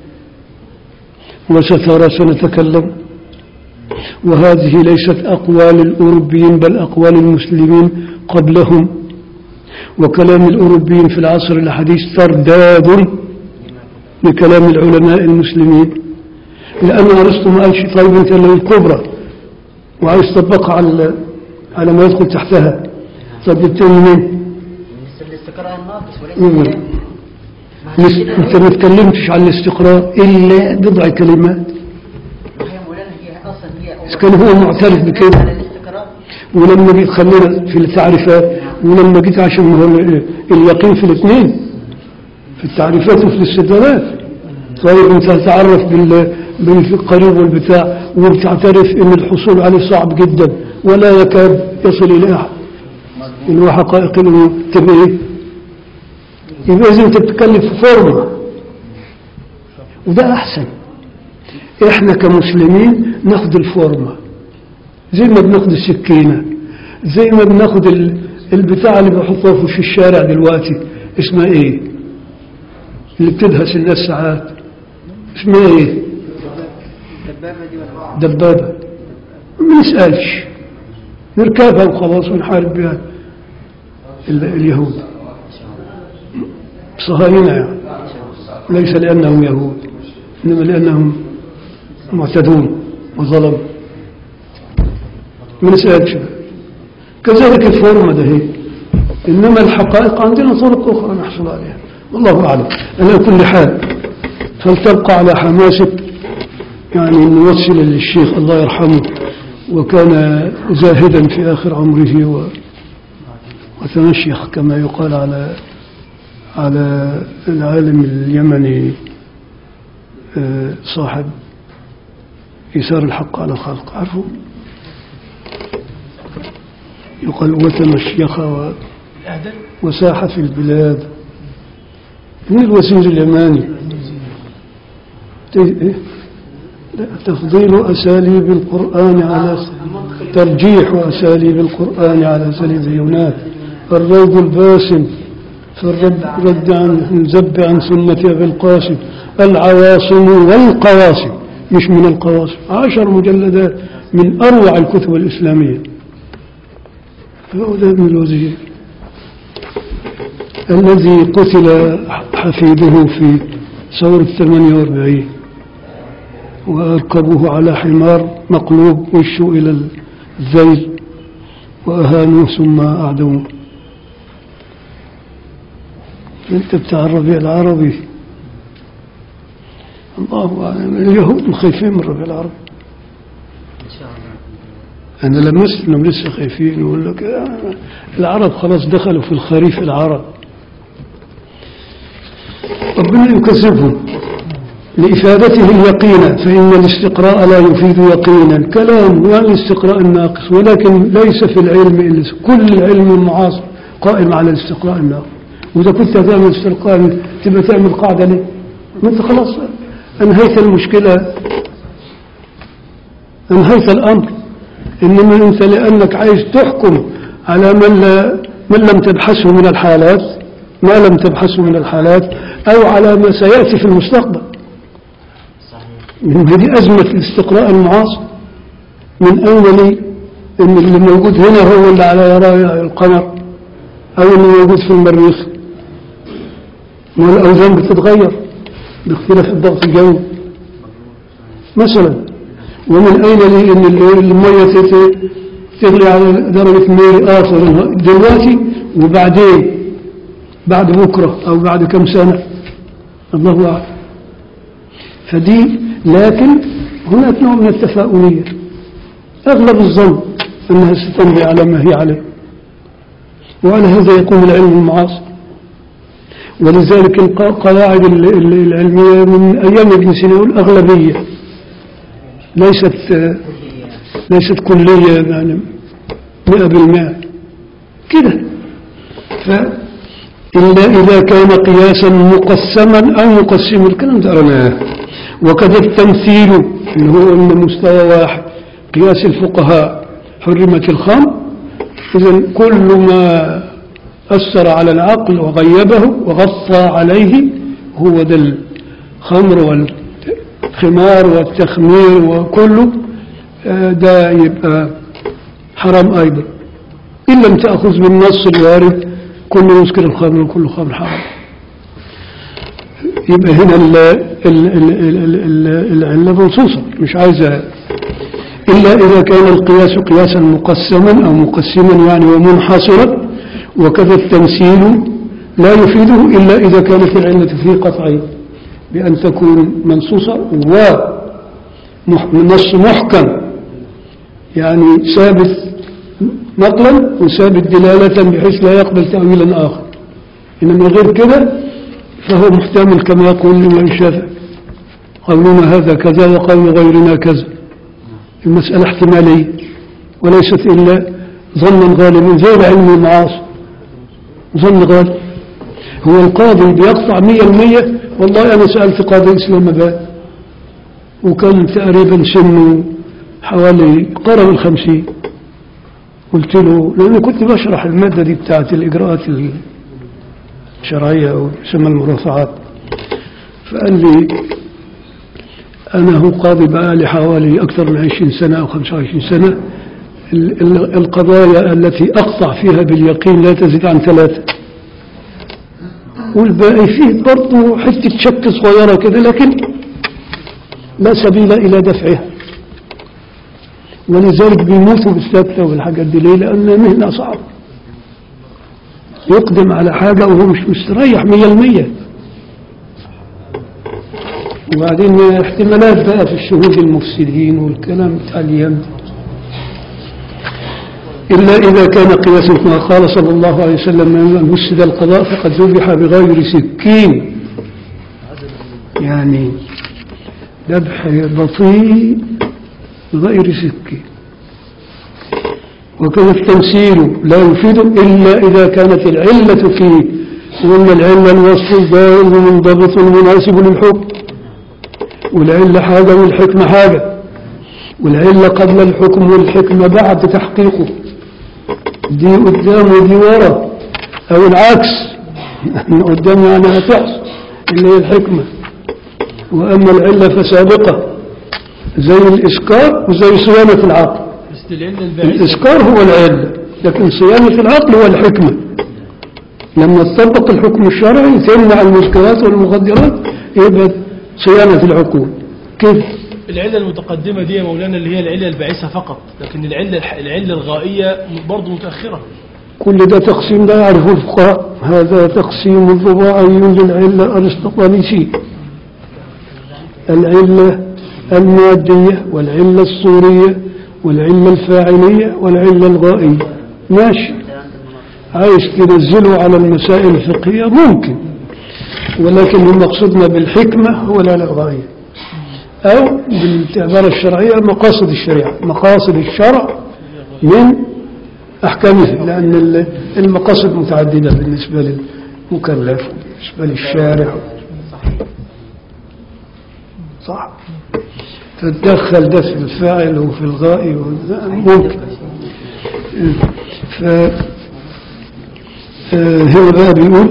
وسترى سنتكلم وهذه ليست أقوال الأوروبيين بل أقوال المسلمين قبلهم وكلام الأوروبيين في العصر الحديث ترداد لكلام العلماء المسلمين لأن أرسطو ما قالش طيب أنت اللي الكبرى وعايز تطبقها على على ما يدخل تحتها طب جبتها منين؟ بس الاستقراء الناقص وليس مم. الكلام. ما عشان لس- كده أنت ما تكلمتش عن الاستقراء إلا بضع كلمات ما هي مولانا هي اصلا هي إذا كان هو معترف بكده. على الاستقراء ولما جيت خلينا في التعريفات ولما جيت عشان ما هو اليقين في الاثنين في التعريفات وفي الاستدلالات طيب انت تعرف بال بالقريب والبتاع وبتعترف ان الحصول عليه صعب جدا ولا يكاد يصل الى احد ان هو حقائق الامور تبقى ايه؟ يبقى اذا انت بتتكلم في فورمه وده احسن احنا كمسلمين ناخد الفورمه زي ما بناخد السكينة زي ما بناخد ال- البتاع اللي بحطوها في الشارع دلوقتي اسمها ايه اللي بتدهس الناس ساعات اسمها ايه الدبابه دي ولا دبابة ما نسألش نركبها وخلاص ونحارب بها ال- اليهود صهاينة يعني ليس لأنهم يهود إنما لأنهم معتدون وظلموا ما نسألش بقى. كذلك الفورمة ده هي إنما الحقائق عندنا طرق أخرى نحصل عليها والله أعلم على كل حال فلتبقى على حماسك يعني نوصل للشيخ الله يرحمه وكان زاهدا في آخر عمره و وتمشيخ كما يقال على على العالم اليمني آه، صاحب إيثار الحق على الخلق عارفه يقال وتمشيخ و- وساح في البلاد من الوزير اليماني ت- إيه؟ لا، تفضيل أساليب القرآن على ترجيح أساليب القرآن على أساليب اليونان الروض الباسم في الرد رد عن الزب عن سنة أبي القاسم العواصم والقواسم مش من القواسم عشر مجلدات من أروع الكتب الإسلامية هو ده ابن الوزير الذي قتل حفيده في ثورة 48 وأركبوه على حمار مقلوب وشه إلى الذيل وأهانوه ثم أعدموه أنت بتاع الربيع العربي الله أعلم اليهود خايفين من الربيع العربي ان شاء الله أنا لمست إنهم لسه خايفين يقول لك آه، العرب خلاص دخلوا في الخريف العرب ربنا يكذبهم لإفادته اليقين فإن الاستقراء لا يفيد يقينا كلام يعني الاستقراء الناقص ولكن ليس في العلم إلا كل العلم المعاصر قائم على الاستقراء الناقص وإذا كنت تعمل استقراء تبقى تعمل قاعدة ليه؟ ما أنت خلاص أنهيت المشكلة أنهيت الأمر إنما أنت لأنك عايز تحكم على من, لا من لم تبحثه من الحالات ما لم تبحثه من الحالات أو على ما سيأتي في المستقبل صحيح من هذه أزمة الاستقراء المعاصر من أين لي إن اللي موجود هنا هو اللي على يرى القمر أو اللي موجود في المريخ والأوزان بتتغير باختلاف الضغط الجوي مثلا ومن أين لي إن ال- المية تت- تغلي على درجة ميل آخر دلوقتي وبعدين بعد بكرة أو بعد كم سنة الله أعلم فدي لكن هناك نوع من التفاؤلية أغلب الظن أنها ستمضي على ما هي عليه وعلى هذا يقوم العلم المعاصر ولذلك القواعد ال- ال- العلمية من أيام ابن سينا الأغلبية ليست آه، ليست كلية يعني مئة بالمئة كده فإلا إذا كان قياسا مقسما أو مقسما الكلام ده قرناه وكذا التمثيل اللي هو أن مستوى واحد قياس الفقهاء حرمت الخمر إذا كل ما أثر على العقل وغيبه وغطى عليه هو ده الخمر والخمار والتخمير وكله آه، ده يبقى حرام أيضا إن لم تأخذ بالنص الوارد كل مسكر الخمر وكل خمر حرام يبقى هنا ال- ال- ال- ال- ال- العلة منصوصة مش عايزة إلا إذا كان القياس قياسا مقسما أو مقسما يعني ومنحصرا وكذا التمثيل لا يفيده إلا إذا كانت العلة فيه قطعية بأن تكون منصوصة ونص محكم يعني ثابت نقلا وثابت دلالة بحيث لا يقبل تأويلا آخر إنما غير كده فهو محتمل كما يقول الإمام الشافعي قولنا هذا كذا وقول غيرنا كذا المسألة احتمالية وليست إلا ظنا غالبا زي العلم المعاصي ظن غالب هو القاضي بيقطع مية المية والله أنا سألت قاضي إسلام آباد وكان تقريبا سنه حوالي قرب الخمسين قلت له لأني كنت بشرح المادة دي بتاعت الإجراءات الشرعية أو يسمى المرافعات فقال لي أنا هو قاضي بقالي حوالي أكثر من 20 سنة أو 25 سنة ال- ال- القضايا التي أقطع فيها باليقين لا تزيد عن ثلاثة والباقي فيه برضه حتة شك صغيرة كده لكن لا سبيل إلى دفعها ولذلك بيموتوا بالثابتة والحاجات دي ليه؟ لأن مهنة صعبة يقدم على حاجة وهو مش مستريح مية المية وبعدين احتمالات بقى في الشهود المفسدين والكلام بتاع الأيام دي إلا إذا كان قياسا كما قال صلى الله عليه وسلم من مسد القضاء فقد ذبح بغير سكين يعني ذبح بطيء بغير سكين وكذا التمثيل لا يفيد إلا إذا كانت العلة فيه وأن العلة الوصف الدائم منضبط مناسب للحكم والعلة حاجة والحكمة حاجة والعلة قبل الحكم والحكمة بعد تحقيقه دي قدام ودي ورا أو العكس من قدام يعني هتحصل اللي هي الحكمة وأما العلة فسابقة زي الإسكار وزي صيانة العقل بس العلة البعيدة الإسكار هو العلة لكن صيانة العقل هو الحكمة لما تطبق الحكم الشرعي تمنع المسكرات والمخدرات يبقى صيانة العقول كيف العلة المتقدمة دي يا مولانا اللي هي العلة البعيثة فقط لكن العلة الح- العلة الغائية برضه متأخرة كل ده تقسيم لا يعرفه الفقهاء هذا تقسيم رباعي للعلة الأرسطوانيسي العلة المادية والعلة الصورية والعلة الفاعلية والعلة الغائية ماشي عايز تنزله على المسائل الفقهية ممكن ولكن المقصودنا بالحكمة هو العلة الغائية أو بالعبارة الشرعية مقاصد الشريعة مقاصد الشرع من أحكامه لأن ال- المقاصد متعددة بالنسبة للمكلف بالنسبة للشارع صح تتدخل ده في الفاعل وفي الغائب وده ممكن ف آه، هنا بقى بيقول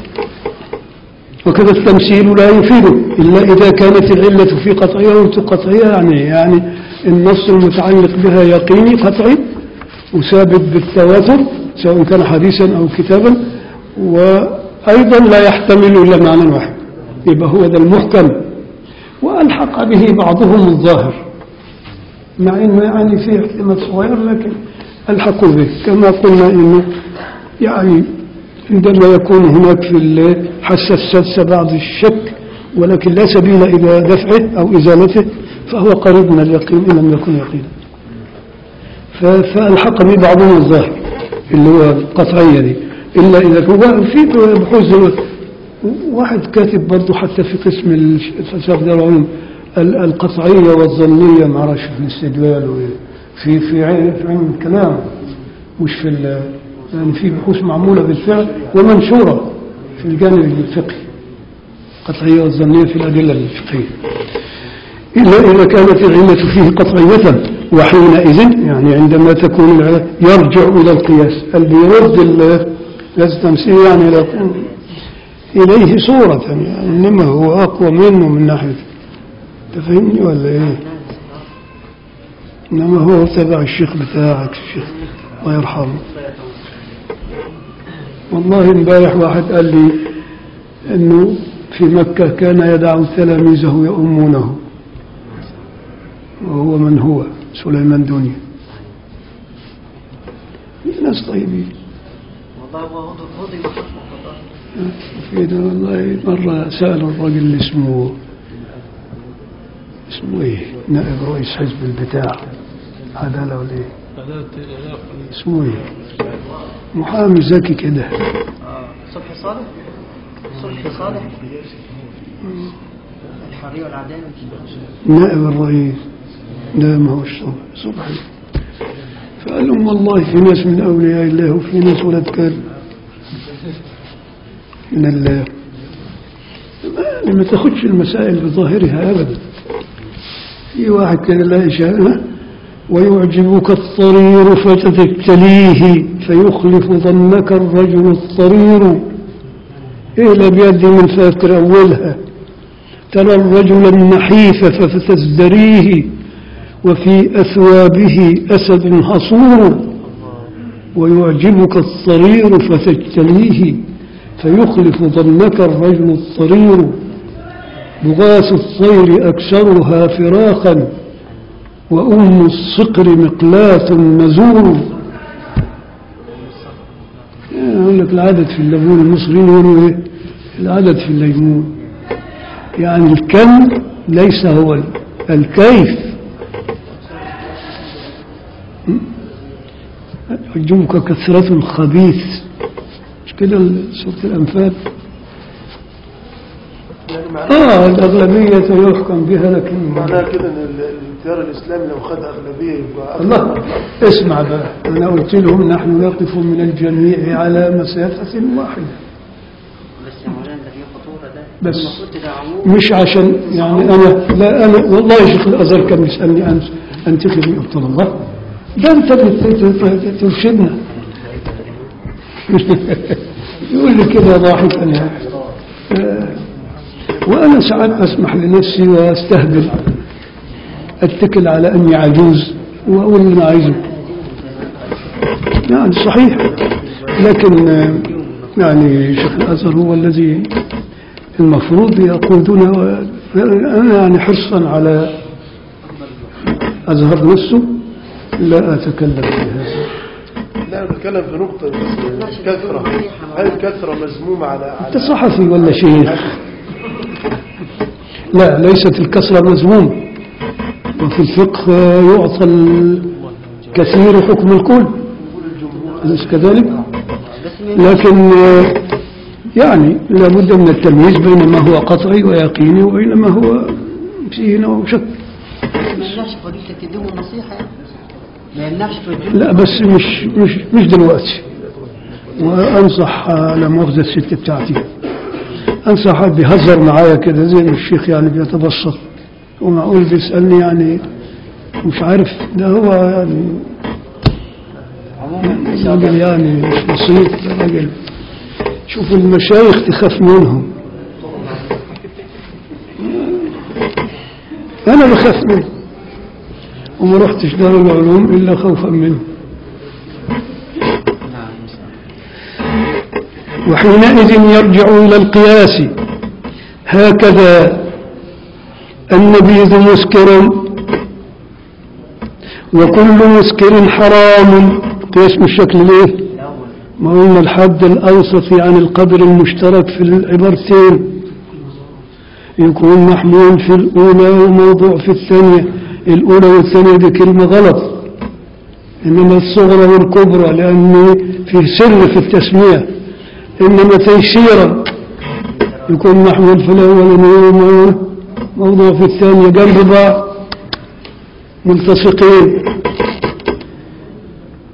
وكذا التمثيل لا يفيده إلا إذا كانت العلة في قطعية وانت قطعية يعني يعني النص المتعلق بها يقيني قطعي وثابت بالتواتر سواء كان حديثا أو كتابا وأيضا لا يحتمل إلا معنى واحد يبقى هو ده المحكم وألحق به بعضهم الظاهر مع أنه يعني فيه احتمال صغير لكن ألحقوا به كما قلنا أنه يعني عندما يكون هناك في الحاسة السادسة بعض الشك ولكن لا سبيل إلى دفعه أو إزالته فهو قريب من اليقين إن لم يكن يقينا ف- فألحق به بعضهم الظاهر اللي هو القطعية دي إلا إذا هو في بحوث واحد كاتب برضه حتى في قسم الفلسفة ده العلوم ال- القطعية والظنية ما اعرفش في الاستدلال و- في في علم في علم الكلام مش في ال- يعني في بحوث معمولة بالفعل ومنشورة في الجانب الفقهي قطعية والظنية في الأدلة الفقهية إلا إذا كانت العلة فيه قطعية وحينئذ يعني عندما تكون العلة يرجع إلى القياس اللي يرد ال- قياس التمثيل يعني لا يكون إليه صورة يعني إنما هو أقوى منه من ناحية تفهمني ولا إيه؟ إنما هو تبع الشيخ بتاعك الشيخ الله يرحمه والله امبارح واحد قال لي انه في مكة كان يدع تلاميذه يؤمونه وهو من هو سليمان دنيا ناس طيبين والله هو هضم هضم حكمه والله في ده والله مرة سأل الراجل اللي اسمه اسمه ايه نائب رئيس حزب البتاع عدالة ولا ايه اسمه ايه محامي ذكي كده آه. صبحي صالح صبحي صالح الحرية والعدالة نائب الرئيس لا ما هوش صبح صبحي فقال لهم والله في ناس من أولياء الله وفي ناس ولد كلب من الله ما- ما تاخدش المسائل بظاهرها أبدا في واحد كان لا شهادة ويعجبك الطرير فتتجتليه فيخلف ظنك الرجل الطرير إيه الأبيات من فاكر أولها ترى الرجل النحيف فتزدريه وفي أثوابه أسد حصور ويعجبك الصرير فتجتليه فيخلف ظنك الرجل الصرير بغاث الطير أكثرها فراخا وأم الصقر مقلاة مزور يقول لك العدد في الليمون المصريين يقولوا ايه العدد في الليمون يعني الكم ليس هو ال- الكيف م? يعجبك كثرة الخبيث مش كده ال- سورة الأنفال يعني معناه آه الأغلبية يحكم بها لكن معناها كده ان ال- التيار الاسلامي لو خد اغلبيه يبقى الله اسمع بقى أنا قلت لهم نحن نقف من الجميع على مسافة واحدة بس يا مولانا ده فيه خطورة ده بس. المفروض تدعموه مش عشان يعني أنا لا أنا والله يا شيخ الأزهر كان يسألني أن أنتخب قلت له الله ده أنت اللي ت- ت- ترشدنا يقول لي كده ضاحكا يعني آه، وأنا ساعات أسمح لنفسي وأستهبل أتكل على أني عجوز وأقول اللي أنا عايزه يعني صحيح لكن آه، يعني شيخ الأزهر هو الذي المفروض يقودنا و- أنا يعني حرصا على أزهر نفسه لا أتكلم في هذا لا أنا بتكلم في نقطه بس الكثره هل الكثره مذمومه على أنت على صحفي ولا شيخ لا ليست الكسرة مذموم وفي الفقه يعطى الكثير حكم الكل أليس كذلك بس ما لكن آه، يعني لابد من التمييز بين ما هو قطعي ويقيني وبين ما هو فيه نوع شك ما يمنعش فضيلتك تديهم النصيحة يعني ما يمنعش توديهم لا بس مش مش مش دلوقتي وانصح على مؤاخذة الست بتاعتي انصح حد بيهزر معايا كده زي ما الشيخ يعني بيتبسط ومعقول بيسألني يعني مش عارف ده هو يعني راجل يعني مش بسيط ده راجل شوف المشايخ تخاف منهم انا بخاف منه وما رحتش دار العلوم إلا خوفا منه وحينئذ يرجع إلى القياس هكذا النبيذ مسكر وكل مسكر حرام قياس بالشكل ليه ما قلنا الحد الأوسط يعني القدر المشترك في العبارتين يكون محمول في الأولى وموضوع في الثانية الأولى والثانية دي كلمة غلط إنما الصغرى والكبرى لأن في سر في التسمية إنما تيسيرا يكون محمول في الأول وموضوع في الثانية جنب بعض ملتصقين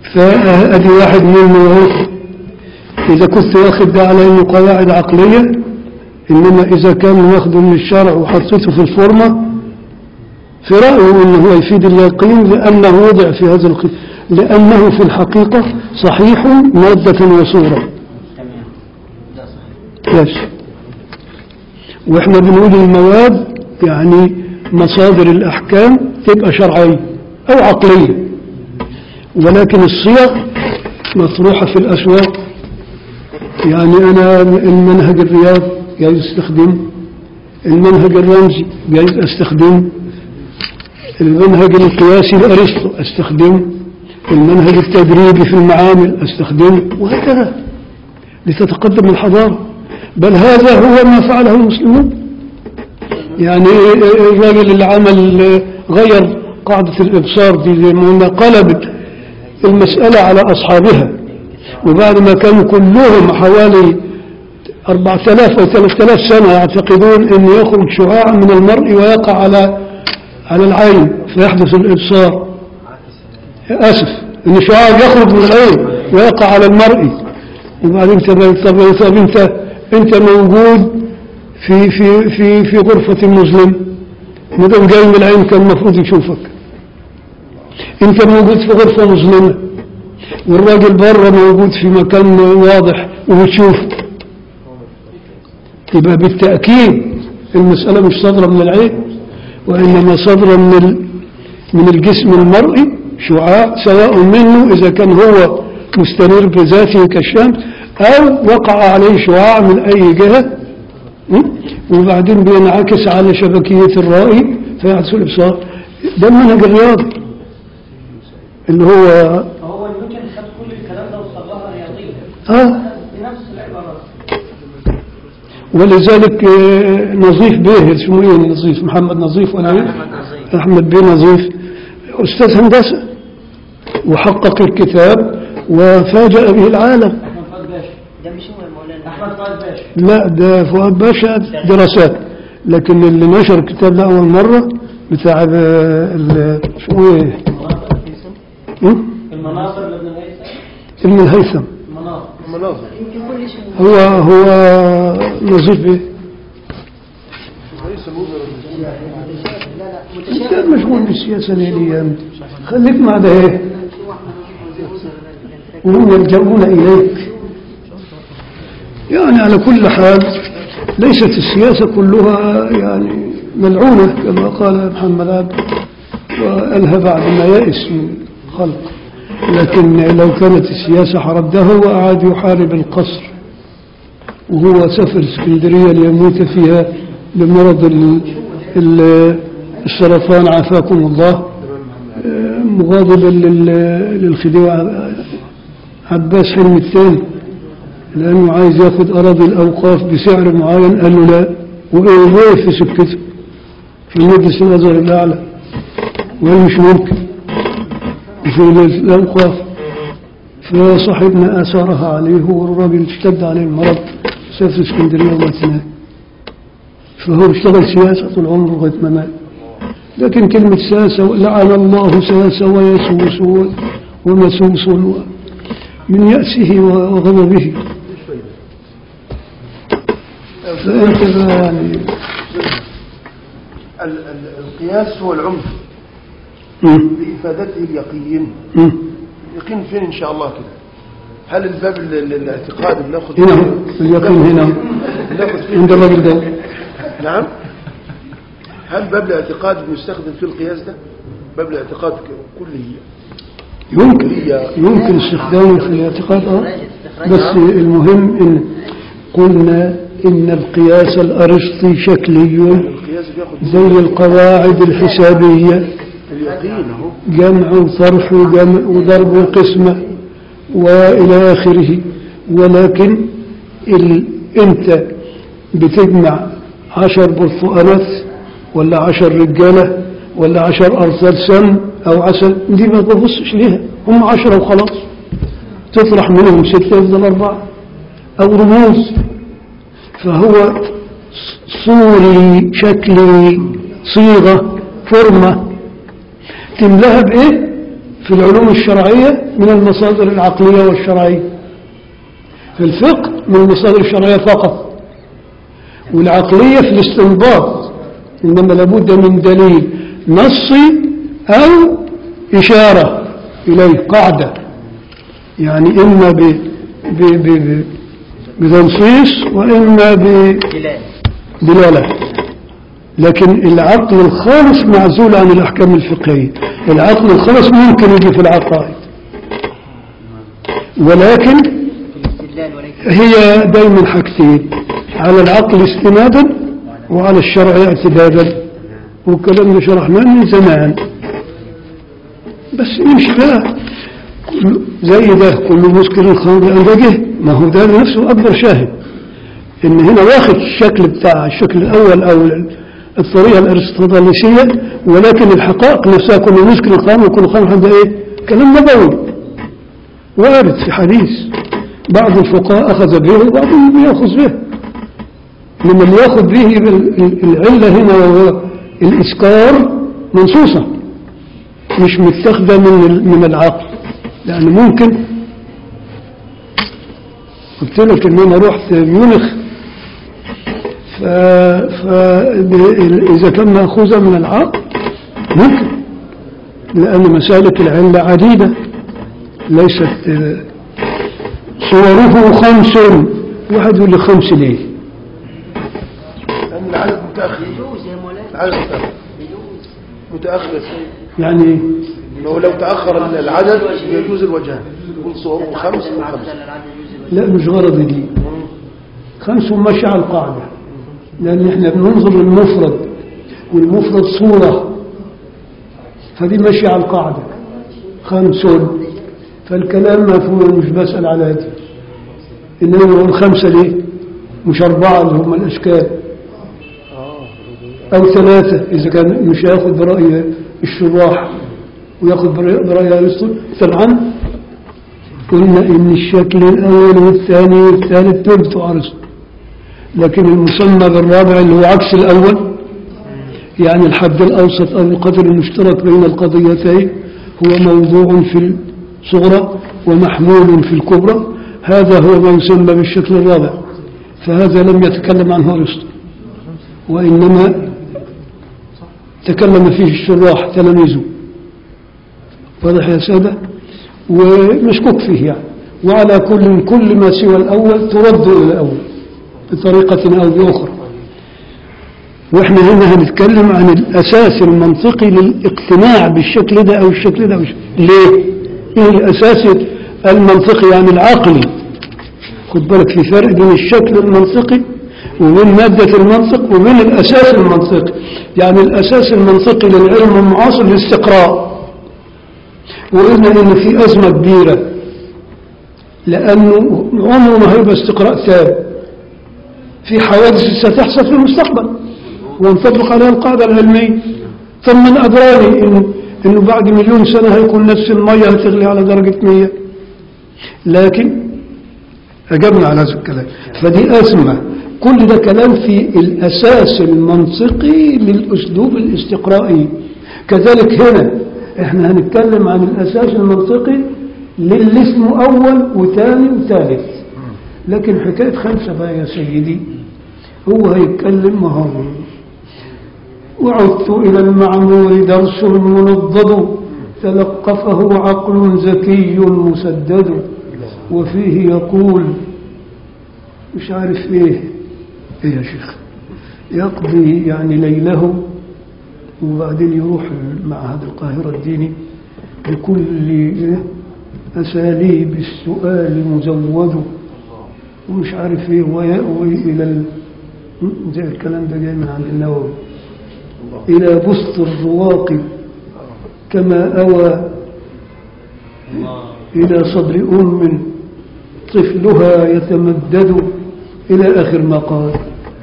فأدي واحد منه اهو إذا كنت واخد ده على إنه قواعد عقلية إنما إذا كان واخده من الشرع وحطيته في الفورمة في رأيه أنه هو يفيد اليقين لأنه وضع في هذا القسم لأنه في الحقيقة صحيح مادة وصورة تمام ده صحيح بس واحنا بنقول المواد يعني مصادر الأحكام تبقى شرعية أو عقلية ولكن الصيغ مطروحة في الأسواق يعني أنا المنهج الرياض جايز استخدمه المنهج الرمزي جايز استخدمه المنهج القياسي لأرسطو استخدمه المنهج التدريبي في المعامل استخدمه وهكذا لتتقدم الحضارة بل هذا هو ما فعله المسلمون يعني الراجل اللي عمل غير قاعدة الإبصار دي زي ما قلنا قلب المسألة على أصحابها وبعد ما كانوا كلهم حوالي 4000 أو 3000 سنة يعتقدون أن يخرج شعاع من المرء ويقع على على العين فيحدث الإبصار آسف أن الشعاع يخرج من العين ويقع على المرء وبعدين طب طب طب أنت أنت موجود في في في في غرفة مسلم مدام جاي من العين كان المفروض يشوفك أنت موجود في غرفة مسلمة والراجل بره موجود في مكان واضح وبتشوفه يبقى بالتأكيد المسألة مش صادرة من العين وإنما صادرة من ال- من الجسم المرئي شعاع سواء منه إذا كان هو مستمر بذاته كالشمس أو وقع عليه شعاع من أي جهة م? وبعدين بينعكس على شبكية الرأي فيحدث الإبصار ده المنهج الرياضي اللي هو هو نيوتن خد كل الكلام ده وصلها رياضيا آه بنفس العبارات ولذلك آه، نظيف به اسمه ايه نظيف محمد نظيف ولا ايه احمد بيه نظيف استاذ هندسه وحقق الكتاب وفاجأ به العالم احمد فؤاد باشا ده مش هو يا مولانا احمد فؤاد باشا لا ده فؤاد باشا دراسات لكن اللي نشر الكتاب ده اول مره بتاع آه، ال- اسمه ايه م? المناظر لابن الهيثم ابن الهيثم المناظر مناظر يمكن كل شيء هو هو نظيف به رئيس الوزراء انت مشغول بالسياسه ليه دي يا أنت؟ خليك مع ده ايه وهم يلجؤون إليك يعني على كل حال ليست السياسة كلها يعني ملعونة كما قال محمد عبد وقالها بعد ما يئس من الخلق لكن لو كانت السياسة حرده وأعاد يحارب القصر وهو سافر اسكندرية ليموت فيها بمرض ال- ال- السرطان عافاكم الله مغاضبا لل- للخديوي عباس حلمي الثاني لأنه عايز ياخد أراضي الأوقاف بسعر معين قال له لا وإيه وقف في سكته في المجلس الأزهر الأعلى وقال مش ممكن في الأوقاف فصاحبنا آثارها عليه والراجل اشتد عليه المرض سافر اسكندرية ومات هناك فهو اشتغل سياسة طول عمره لغاية ما مات لكن كلمة ساسة لعن الله ساسة ويسوس و- ومسوس و- من يأسه وغضبه فأنت بقى يعني ال- ال- القياس هو العمد مم. بإفادته اليقين مم. يقين فين إن شاء الله كده هل الباب ال- ال- الاعتقاد بناخد هنا هو، اليقين هنا هو. بناخد فيه عند الراجل ده نعم هل باب الاعتقاد بنستخدم فيه القياس ده باب الاعتقاد ك- كله يمكن يمكن استخدامه في الاعتقاد اه بس المهم ان قلنا ان القياس الارسطي شكلي القياس بياخد زي القواعد الحسابيه اليقين اهو جمع وطرح وجمع وضرب وقسمة وإلى آخره ولكن ال... أنت بتجمع عشر برتقانات ولا عشر رجالة ولا عشر أرطال سم أو عسل دي ما تبصش ليها هم عشرة وخلاص تطرح منهم ستة يفضل أربعة أو رموز فهو صوري شكلي صيغة فورمة تملاها بإيه في العلوم الشرعية من المصادر العقلية والشرعية في الفقه من المصادر الشرعية فقط والعقلية في الاستنباط إنما لابد من دليل نصي أو إشارة إليه قاعدة يعني إما ب ب ب ب بتنصيص وإما دلال بدلالة لكن العقل الخالص معزول عن الأحكام الفقهية العقل الخالص ممكن يجي في العقائد ولكن الاستدلال وليس هي دايما حاجتين على العقل استنادا وعلى الشرع اعتدادا والكلام ده شرحناه من زمان بس يمشي بقى كل- زي ده كل مسكر خمر أنضجه ما هو ده نفسه أكبر شاهد إن هنا واخد الشكل بتاع الشكل الأول أو الطريقة الأرسطوطاليسية ولكن الحقائق نفسها كل مسكر خمر وكل خمر ده إيه كلام نبوي وارد في حديث بعض الفقهاء أخذ به وبعضهم يأخذ به لما اللي يأخذ به ال- ال- العلة هنا وهو الإسكار منصوصة مش متاخدة من ال- من العقل لأن ممكن قلت لك إن أنا رحت ميونخ ف... ف... ب- إذا كان مأخوذة من العقل ممكن لأن مسالك العلة عديدة ليست آه، صوره خمس واحد يقول لي خمس ليه لأن العدد متأخر يجوز يا مولانا العدد متأخر يجوز متأخر يا سيدي يعني لو لو تأخر العدد يجوز الوجهان يقول صوره خمس تعدد أو المعدود خمس على العدد يجوز الوجه لا مش غرضي دي خمس ماشي على القاعدة لأن احنا بننظر للمفرد والمفرد صورة فدي ماشية على القاعدة خمس فالكلام مفهوم مش بسأل على دي إنما نقول خمسة ليه مش أربعة اللي هم الأشكال أو ثلاثة إذا كان مش هياخد برأي الشراح وياخد برأي برأي أرسطو طبعا قلنا إن الشكل الأول والثاني والثالث دول بتوع أرسطو لكن المسمى بالرابع اللي هو عكس الأول يعني الحد الأوسط أو القدر المشترك بين القضيتين هو موضوع في الصغرى ومحمول في الكبرى هذا هو ما يسمى بالشكل الرابع فهذا لم يتكلم عنه أرسطو وإنما تكلم فيه الشراح تلاميذه واضح يا سادة ومشكوك فيه يعني وعلى كل كل ما سوى الأول ترد إلى الأول بطريقة أو بأخرى واحنا هنا هنتكلم عن الأساس المنطقي للاقتناع بالشكل ده أو الشكل ده أو الشكل. ليه؟ إيه الأساس المنطقي يعني العقلي خد بالك في فرق بين الشكل المنطقي وبين مادة المنطق وبين الأساس المنطقي يعني الأساس المنطقي للعلم المعاصر الاستقراء وقلنا إن في أزمة كبيرة لأنه عمره ما هيبقى استقراء ثابت في حوادث ستحصل في المستقبل ونطبق عليها القاعدة العلمية فمن أدراني إن إنه بعد مليون سنة هيكون نفس المية هتغلي على درجة 100 لكن أجبنا على هذا الكلام فدي أزمة كل ده كلام في الأساس المنطقي للأسلوب الاستقرائي كذلك هنا احنا هنتكلم عن الأساس المنطقي للي اسمه أول وثاني وثالث لكن حكاية خمسة بقى يا سيدي هو هيتكلم ما هو وعدت إلى المعمول درس منضد تلقفه عقل ذكي مسدد وفيه يقول مش عارف ايه ايه يا شيخ يقضي يعني ليله وبعدين يروح معهد القاهرة الديني بكل إيه؟ أساليب السؤال مزود ومش عارف ايه ويأوي إلى ال... زي الكلام ده جاي من عند النووي إلى بسط الرواق كما أوى إلى صدر أم طفلها يتمدد إلى آخر ما قال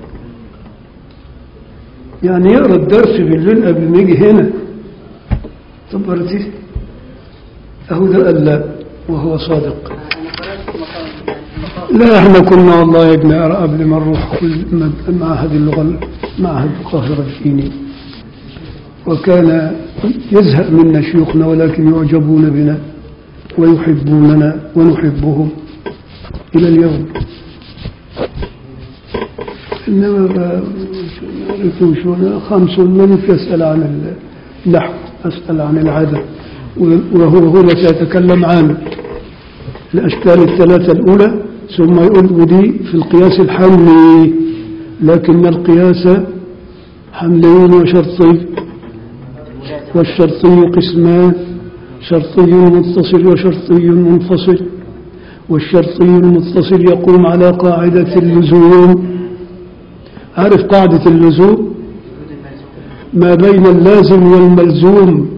يعني يقرأ الدرس بالليل قبل ما يجي هنا طب قرأتيه أهو ده قال لا وهو صادق أنا قرأت مقام لا احنا كنا والله بنقرا قبل ما نروح كل مد- معهد اللغه معهد القاهره الديني وكان يزهق منا شيوخنا ولكن يعجبون بنا ويحبوننا ونحبهم إلى اليوم إنما ب- نعرف شو خمس من يسأل عن النحو أسأل عن العادة وهو هنا سيتكلم عن الأشكال الثلاثة الأولى ثم يقول ودي في القياس الحملي لكن القياس حملي وشرطي والشرطي قسمان شرطي متصل وشرطي منفصل والشرطي المتصل يقوم على قاعدة اللزوم عارف قاعدة اللزوم ما بين اللازم والملزوم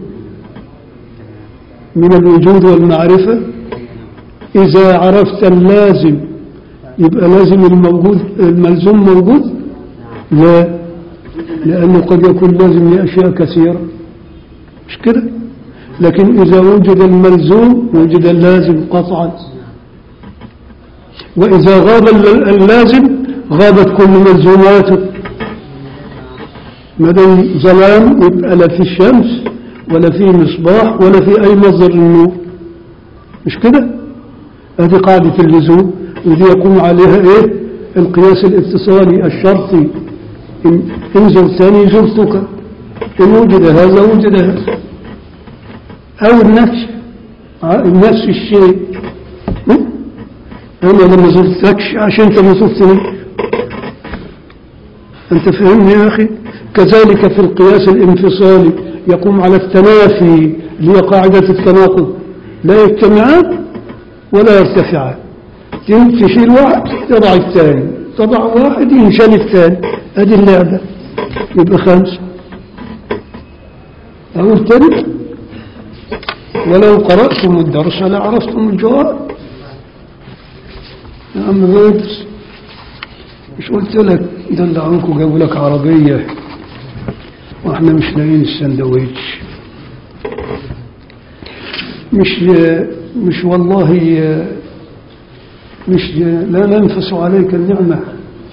من الوجود والمعرفة إذا عرفت اللازم يبقى لازم الموجود الملزوم موجود لا لأنه قد يكون لازم لأشياء كثيرة مش كده لكن إذا وجد الملزوم وجد اللازم قطعا وإذا غاب الل- اللازم غابت كل ملزوماته ما دام ظلام يبقى لا في الشمس ولا في مصباح ولا في أي مصدر للنور مش كده هذه قاعدة اللزوم ودي يقوم عليها ايه القياس الاتصالي الشرطي إن, إن زرتني زرتك إن وجد هذا وجد هذا أو النفس ع- نفس الشيء م? أنا لما زرتكش عشان أنت ما زرتني أنت فهمني يا أخي كذلك في القياس الانفصالي يقوم على التنافي اللي هي قاعدة التناقض لا يجتمعان ولا يرتفعان تشيل واحد تضع الثاني تضع واحد ينشل الثاني هذه اللعبة يبقى خمسة أقول تاني ولو قرأتم الدرس لعرفتم الجواب يا عم بيدرس مش قلت لك دل عنكم جابوا لك عربية واحنا مش لاقيين السندويتش مش مش والله مش لا ننفس عليك النعمة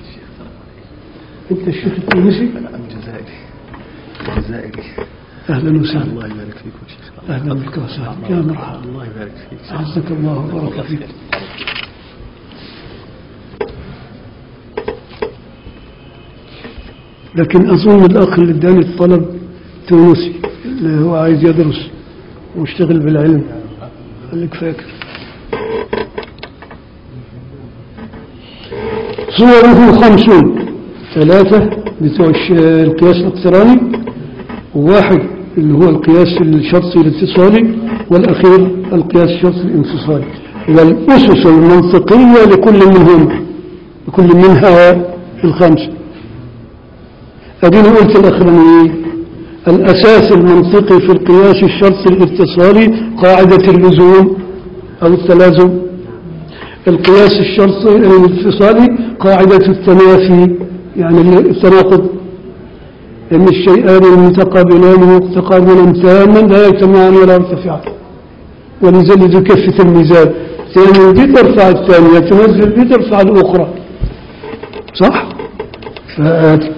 انت الشيخ التونسي الجزائري الجزائري اهلا وسهلا الله يبارك فيكم شيخ اهلا بك وسهلا يا مرحبا الله يبارك فيك عزك الله وبارك فيك لكن أظن الأخ اللي اداني الطلب تونسي اللي هو عايز يدرس ويشتغل بالعلم خليك فاكر صوره خمسون ثلاثة بتوع الش- القياس الاقتراني وواحد اللي هو القياس الشرطي الاتصالي والأخير القياس الشرطي الانفصالي والأسس المنطقية لكل منهم لكل منها الخمسة أدينا قلت الأخرانيين الأساس المنطقي في القياس الشرطي الاتصالي قاعدة اللزوم أو التلازم القياس الشرطي الانفصالي قاعدة التنافي يعني التناقض لأن الشيئان المتقابلان متقابلا تاما لا يجتمعان ولا يرتفعان ولذلك ذو كفة الميزان تعمل دي ترفع الثانية تنزل دي ترفع الأخرى صح؟ فآتي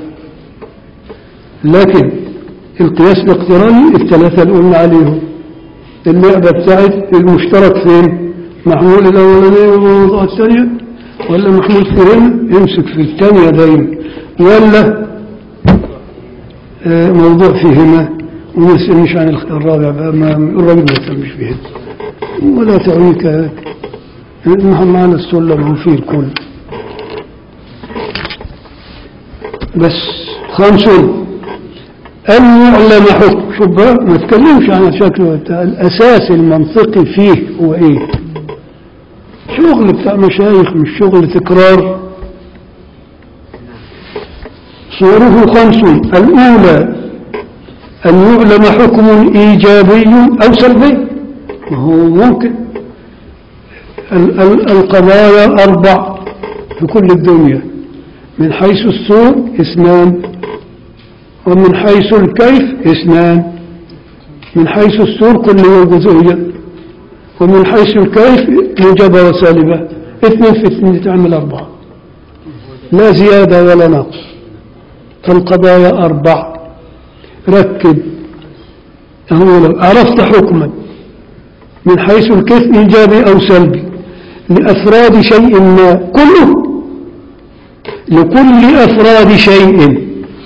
لكن القياس الاقتراني الثلاثة اللي قلنا عليهم اللعبة بتاعت المشترك فين محمول الأولانية والموضوع الثانية ولا محمول فين يمسك في الثانية دايما ولا آه، موضوع فيهما وما يسألنيش عن الخ- الرابع بقى ما الراجل ما يهتمش بيه ولا تعويك هيك نحن معنا السلم وفيه الكل بس خمسون أن يعلم حكم شوف بقى ما تكلمش عن شكله بتاع الأساس المنطقي فيه هو إيه شغل بتاع مشايخ مش شغل تكرار صوره خمس الأولى أن يعلم حكم إيجابي أو سلبي ما هو ممكن ال- ال- القضايا أربع في كل الدنيا من حيث السور اثنان ومن حيث الكيف اثنان من حيث السور كلية وجزئية ومن حيث الكيف موجبة وسالبة اثنين في اثنين تعمل أربعة لا زيادة ولا نقص فالقضايا أربع ركب هو لو عرفت حكما من حيث الكيف إيجابي أو سلبي لأفراد شيء ما كله لكل أفراد شيء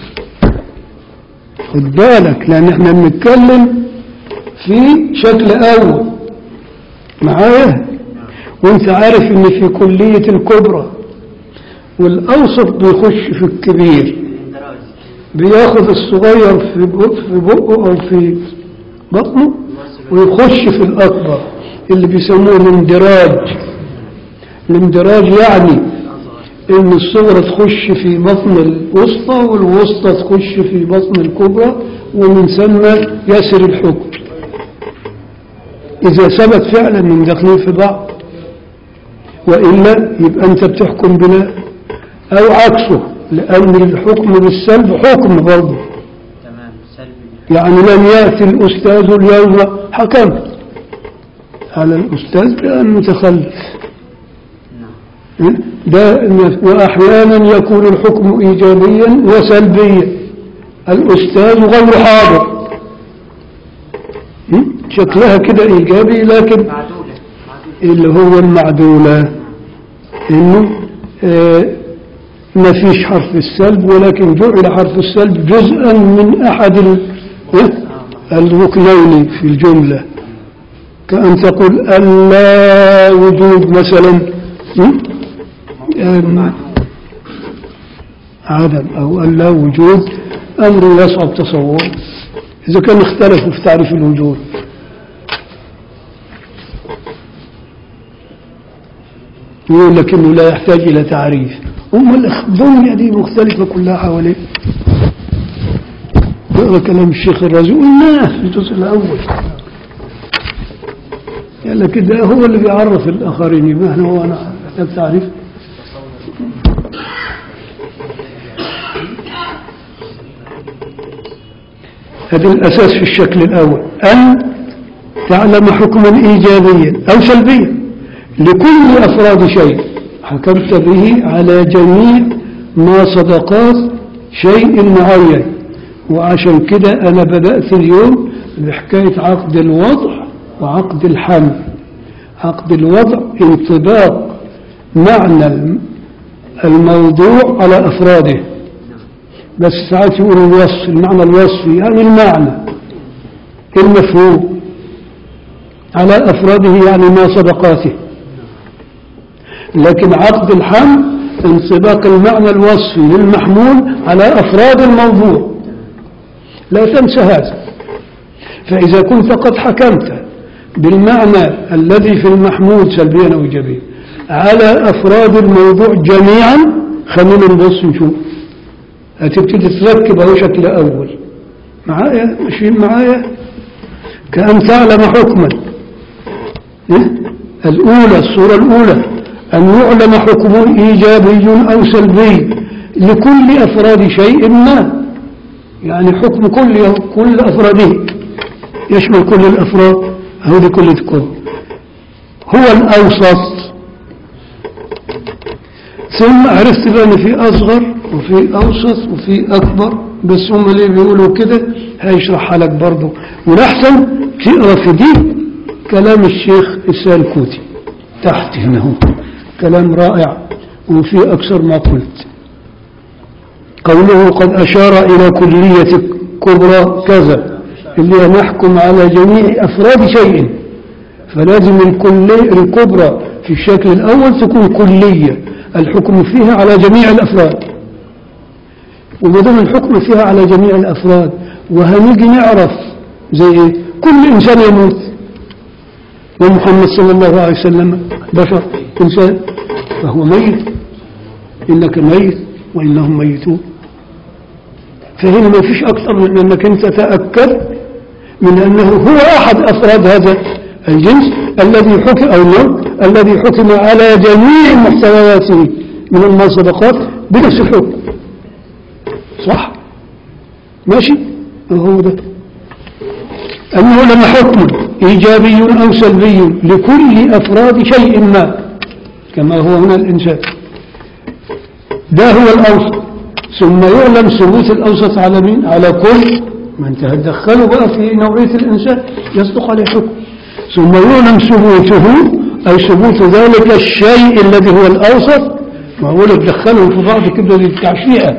خد بالك لأن احنا بنتكلم في شكل أول معايا وانت عارف ان في كلية الكبرى والأوسط بيخش في الكبير بياخد الصغير في بق- في بقه أو في بطنه ويخش في الأكبر اللي بيسموه الاندراج الاندراج يعني ان الصغرى تخش في بطن الوسطى والوسطى تخش في بطن الكبرى ومن ثم يسر الحكم إذا ثبت فعلا من داخلين في بعض وإلا يبقى أنت بتحكم بناء أو عكسه لأن الحكم بالسلب حكم برضه تمام سلبي يعني لم يأتي الأستاذ اليوم حكم على الأستاذ بأنه تخلف نعم ده وأحيانا يكون الحكم إيجابيا وسلبيا الأستاذ غير حاضر م? شكلها كده إيجابي لكن معدولة معدولة اللي هو المعدولة إنه آه، ما فيش حرف السلب ولكن جعل حرف السلب جزءا من أحد ال- آه، الركنين في الجملة كأن تقول اللا وجود مثلا م? آم، عدم أو اللا وجود أمر يصعب تصوره إذا كان اختلفوا في تعريف الوجود يقول لك انه لا يحتاج الى تعريف هم الدنيا دي مختلفة كلها حواليه اقرا كلام الشيخ الرازي قلناه في الجزء الاول قال لك ده هو اللي بيعرف الاخرين يبقى احنا هو انا محتاج تعريف هذا الاساس في الشكل الاول ان تعلم حكما ايجابيا او سلبيا لكل أفراد شيء حكمت به على جميع ما صدقات شيء معين وعشان كده أنا بدأت اليوم بحكاية عقد الوضع وعقد الحمل عقد الوضع انطباق معنى الم- الموضوع على أفراده بس ساعات يقول الوصف المعنى الوصفي يعني المعنى المفهوم على أفراده يعني ما صدقاته لكن عقد الحمل انطباق المعنى الوصفي للمحمول على أفراد الموضوع لا تنسى هذا فإذا كنت قد حكمت بالمعنى الذي في المحمول سلبيا أو إيجابيا على أفراد الموضوع جميعا خلينا نبص نشوف هتبتدي تركب أهو شكل أول معايا ماشيين معايا كأن تعلم حكما إيه؟ الأولى الصورة الأولى أن يعلم حكم إيجابي أو سلبي لكل أفراد شيء ما يعني حكم كل كل أفراده يشمل كل الأفراد أو لكل الكل هو الأوسط ثم عرفت بقى ان في أصغر وفي أوسط وفي أكبر بس هم اللي بيقولوا كده هيشرحها لك برضه والأحسن تقرا في دي كلام الشيخ السالكوتي تحت هنا هو كلام رائع وفي أكثر ما قلت قوله قد أشار إلى كلية كبرى كذا اللي هي نحكم على جميع أفراد شيء فلازم الكلية الكبرى في الشكل الأول تكون كلية الحكم فيها على جميع الأفراد وما دام الحكم فيها على جميع الأفراد وهنيجي نعرف زي إيه كل إنسان يموت ومحمد صلى الله عليه وسلم بشر إنسان فهو ميت إنك ميت وإنهم ميتون فهنا ما فيش أكثر من أنك أنت تأكد من أنه هو أحد أفراد هذا الجنس الذي حكم أو النوع الذي حكم على جميع محتوياته من المصدقات بنفس الحكم صح ماشي هو ده أنه لما حكم إيجابي أو سلبي لكل أفراد شيء ما كما هو هنا الإنسان ده هو الأوسط ثم يعلم ثبوت الأوسط على مين على كل ما انت هتدخله بقى في نوعية الإنسان يصدق عليه حكم ثم يعلم ثبوته أي ثبوت ذلك الشيء الذي هو الأوسط معقول تدخلهم في بعض كده للتعشيئة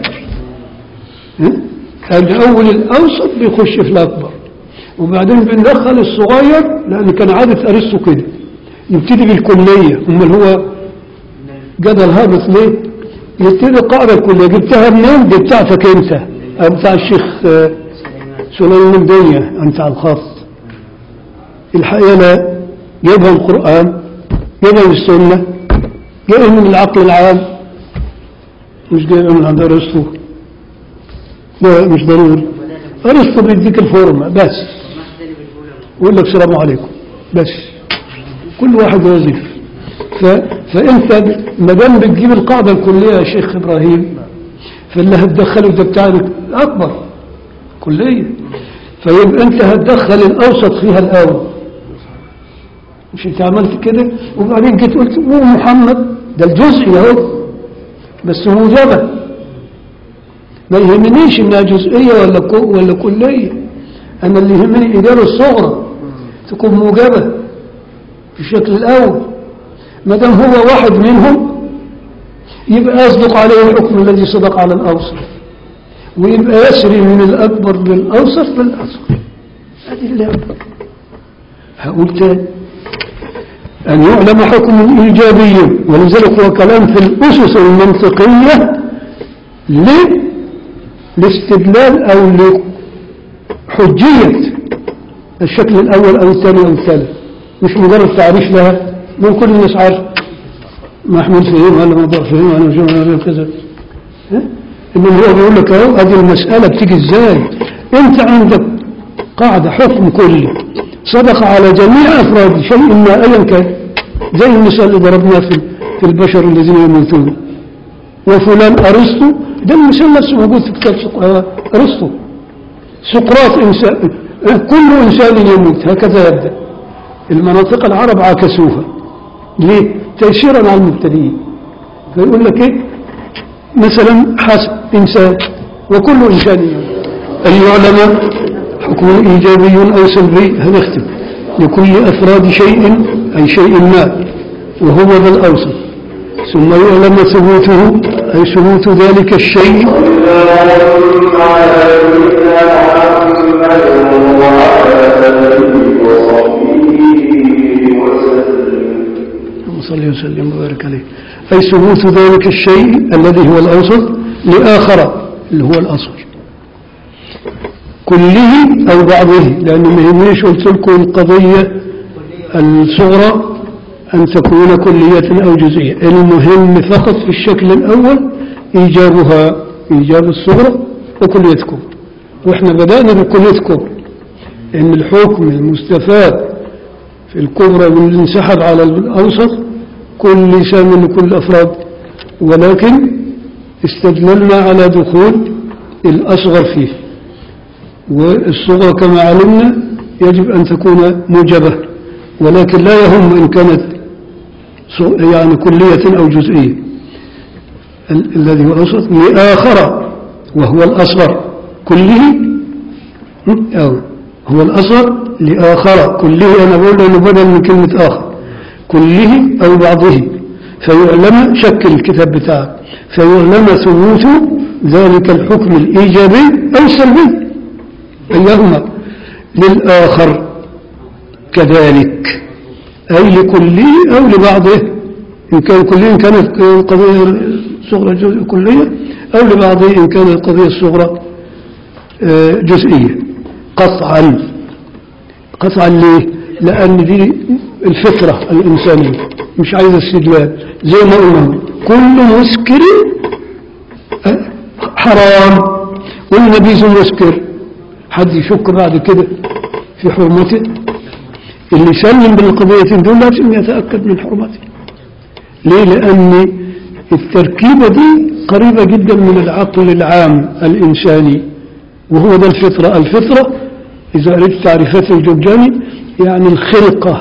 هذا أول الأوسط بيخش في الأكبر وبعدين بندخل الصغير لأن كان عادة أرسطو كده يبتدي بالكلية أمال هو جدل هابط ليه؟ يبتدي القاعدة الكلية جبتها منين؟ دي بتاعتك أنت أو بتاع الشيخ آه، سليمان دنيا أنت على الخط الحقيقة لا جايبها من القرآن جايبها من السنة جايبها من العقل العام مش جايبها من عند أرسطو لا مش ضروري أرسطو بيديك الفورمة بس ويقول لك السلام عليكم بس كل واحد وظيفة ف... فأنت ما دام بتجيب القاعدة الكلية يا شيخ إبراهيم فاللي هتدخله ده بتاعك أكبر كلية فيبقى أنت هتدخل الأوسط فيها الأول مش أنت عملت كده وبعدين جيت قلت هو محمد ده الجزء اهو بس موجبة ما يهمنيش انها جزئية ولا كو ولا كلية انا اللي يهمني الإدارة الصغرى تكون موجبة في الشكل الأول ما دام هو واحد منهم يبقى يصدق عليه الحكم الذي صدق على الأوسط ويبقى يسري من الأكبر للأوسط للأصغر هذه اللعبة هقول تاني أن يعلم حكم إيجابي ولذلك هو كلام في الأسس المنطقية للاستدلال أو لحجية الشكل الأول أو الثاني أو الثالث مش مجرد تعريف لها مو كل الناس عارف محمود فهم ولا موضوع فهم ولا جمع ولا كذا ها؟ إنما هو بيقول لك أهو هذه المسألة بتيجي إزاي أنت عندك قاعدة حكم كلي صدق على جميع أفراد شيء ما أيا كان زي المثال اللي ضربناه في في البشر الذين يموتون وفلان أرسطو ده المثال نفسه موجود في كتاب سق- آه، أرسطو سقراط إنسان آه، كل إنسان يموت هكذا يبدأ المناطق العرب عكسوها ليه؟ تيسيرا على المبتدئين فيقول لك إيه مثلا حسب إنسان وكل إنسان يموت أن يعلم حكم إيجابي أو سلبي هنختم لكل أفراد شيء أي شيء ما وهو ذا الأوسط ثم يعلم ثبوته أي ثبوت ذلك الشيء اللهم صل وسلم وبارك عليه أي ثبوت ذلك الشيء الذي هو الأوسط لآخر اللي هو الأصغر كله أو بعضه لأنه ما يهمنيش قلت لكم القضية الصغرى أن تكون كلية أو جزئية المهم فقط في الشكل الأول إيجابها إيجاب الصغرى وكلية كبر وإحنا بدأنا بكلية كبر إن الحكم المستفاد في الكبرى واللي انسحب على الأوسط كل لسان لكل أفراد ولكن استدللنا على دخول الأصغر فيه والصغرى كما علمنا يجب أن تكون موجبة ولكن لا يهم إن كانت ص- يعني كلية أو جزئية ال- الذي هو الأوسط لآخر وهو الأصغر كله م? أو هو الأصغر لآخر كله أنا بقول أنه بدل من كلمة آخر كله أو بعضه فيعلم شكل الكتاب بتاعه فيعلم ثبوت ذلك الحكم الإيجابي أو السلبي أيهما للآخر كذلك أي لكله أو لبعضه إن كان كليا إن كانت القضية الصغرى جزء كلية أو لبعضه إن كانت القضية الصغرى آه، جزئية قطعا قطعا ليه لأن دي الفطرة الإنسانية مش عايز استدلال زي ما قلنا كل مسكر آه، حرام والنبيذ مسكر حد يشك بعد كده في حرمته اللي يسلم بالقضيتين دول لازم يتأكد من حرمته ليه لأن التركيبة دي قريبة جدا من العقل العام الإنساني وهو ده الفطرة الفطرة إذا قريت تعريفات الجرجاني يعني الخلقة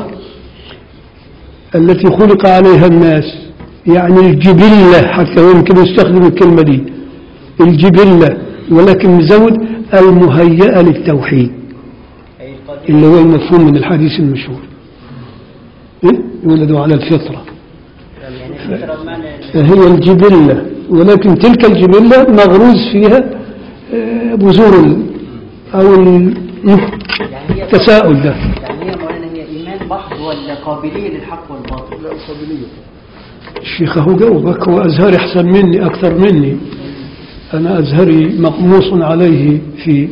التي خلق عليها الناس يعني الجبلة حتى هو يمكن يستخدم الكلمة دي الجبلة ولكن مزود المهيئة للتوحيد أي القادمة اللي هو المفهوم من الحديث المشهور إيه؟ يولدوا على الفطرة يعني الفطرة بمعنى ال- فهي الجبلة ولكن تلك الجبلة مغروز فيها آه، بذور ال- أو ال- يعني هي التساؤل ده يعني هي مولانا هي إيمان محض ولا قابلية للحق والباطل لا قابلية الشيخ هو جاوبك هو أزهري أحسن مني أكثر مني أنا أزهري مقموص عليه في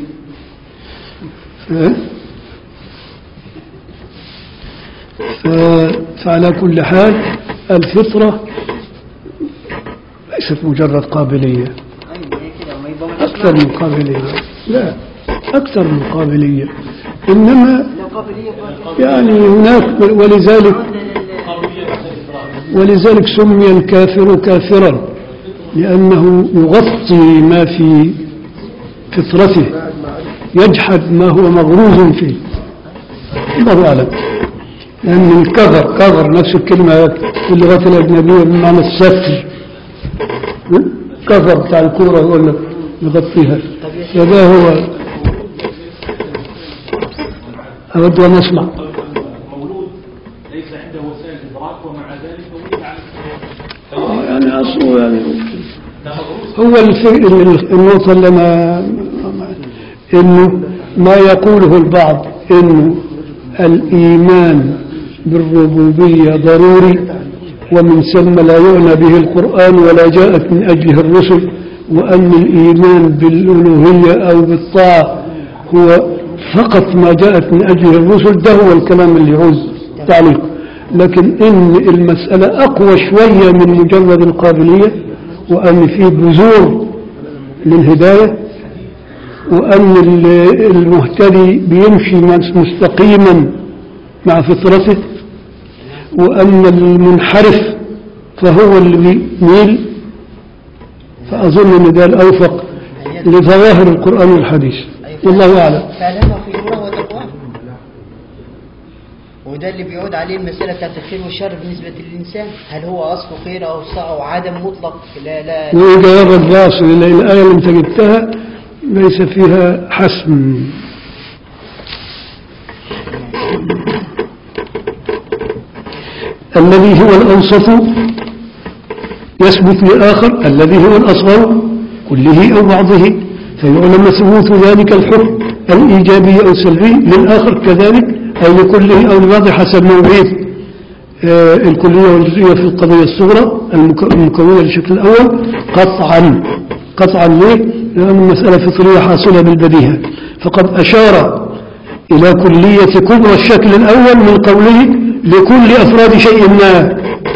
ف- ف- فعلى كل حال الفطرة ليست مجرد قابلية أيوة هي كده وما يبقى ملهاش أكثر معنى. من قابلية لا أكثر من قابلية إنما لو قابلية باطل يعني هناك ولذلك ولذلك سمي الكافر كافرا لأنه يغطي ما في فطرته يجحد ما هو مغروز فيه الله أعلم لأن الكفر كفر نفس الكلمة في اللغات الأجنبية بمعنى الستر كفر بتاع الكورة يقول لك يغطيها فده هو أود أن أسمع مولود ليس عنده وسائل إدراك ومع ذلك ولد على آه، يعني أصله يعني هو الف- النقطة اللي ما إنه ما يقوله البعض إنه الإيمان بالربوبية ضروري ومن ثم لا يعنى به القرآن ولا جاءت من أجله الرسل وأن الإيمان بالألوهية أو بالطاعة هو فقط ما جاءت من أجله الرسل ده هو الكلام اللي يعوز تعليق لكن إن المسألة أقوى شوية من مجرد القابلية وأن في بذور للهداية وأن ال- المهتدي بيمشي مستقيما مع فطرته وأن المنحرف فهو اللي بيميل فأظن أن ده الأوفق لظواهر القرآن والحديث والله أعلم فعلمه فجوره وتقواه وده اللي بيعود عليه المسألة بتاعت الخير والشر بالنسبة للإنسان هل هو أصله خير أو ص- أو عدم مطلق لا لا ومجرد باصل إلى الآية اللي أنت جبتها ليس فيها حسم الذي هو الأوسط يثبت لآخر الذي هو الأصغر كله أو بعضه فيعلم ثبوت ذلك الحكم الإيجابي أو السلبي للآخر كذلك أو لكله أو لبعض حسب نوعية آه، الكلية والجزئية في القضية الصغرى المك- المكونة للشكل الأول قطعا قطعا ليه؟ لأن المسألة فطرية حاصلة بالبديهة فقد أشار إلى كلية كبرى الشكل الأول من قوله لكل أفراد شيء ما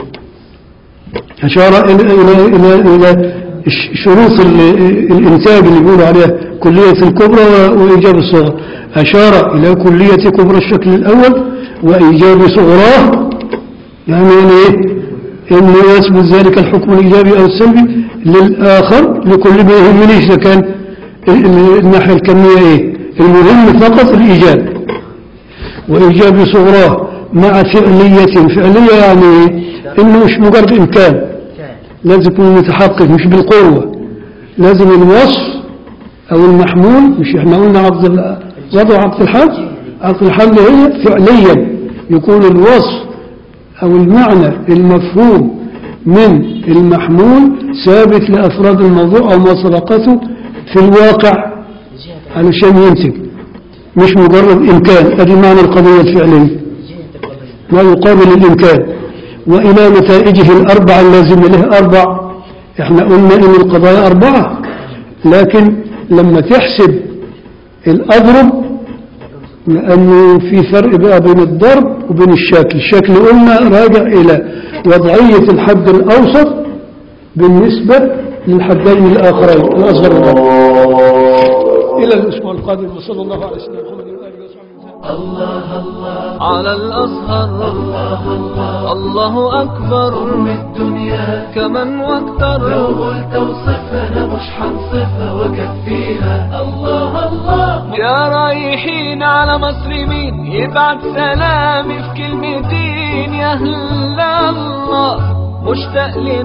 أشار إلى إلى إلى إلى ش- شروط ال- الإنتاج اللي بيقولوا عليها كلية الكبرى و- وإيجاب الصغرى أشار إلى كلية كبرى الشكل الأول وإيجاب صغراه يعني يعني إيه؟ إنه يثبت ذلك الحكم الإيجابي أو السلبي للآخر لكل ما يهمنيش إذا كان ال- ال- الناحية الكمية إيه المهم فقط الإيجاب وإيجاب صغراه مع فعلية فعلية يعني إيه؟ إنه مش مجرد إمكان كان لازم يكون متحقق مش بالقوة لازم الوصف أو المحمول مش احنا قلنا عقد ال- وضع عقد الحمل عقد الحمل هي فعليا يكون الوصف أو المعنى المفهوم من المحمول ثابت لأفراد الموضوع أو ما سبقته في الواقع علشان ينتج مش مجرد إمكان أدي معنى القضية الفعلية ما يقابل الإمكان وإلى نتائجه الأربعة اللازم له أربع إحنا قلنا إن القضايا أربعة لكن لما تحسب الأضرب لأنه في فرق بقى بين الضرب وبين الشكل الشكل قلنا راجع إلى وضعية الحد الأوسط بالنسبة للحدين الآخرين الأصغر والأكبر إلى الأسبوع القادم وصلى الله على سيدنا محمد وآله وصحبه وسلم على الأزهر الله أكبر من الدنيا كمن واكثر لو قلت اوصفها انا مش هنصفها وكفيها الله الله يا رايحين على مصر مين يبعت سلامي في كلمتين يا هلا الله مشتاق لناسها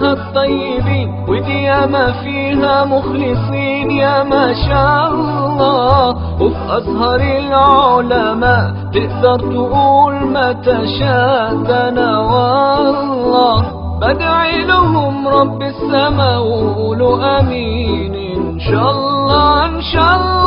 ناسها الطيبين ودي ياما فيها مخلصين يا ما شاء الله وفي أزهر العلماء تقدر تقول ما تشاء ده أنا والله بدعي لهم رب السماء وقولوا امين ان شاء الله ان شاء الله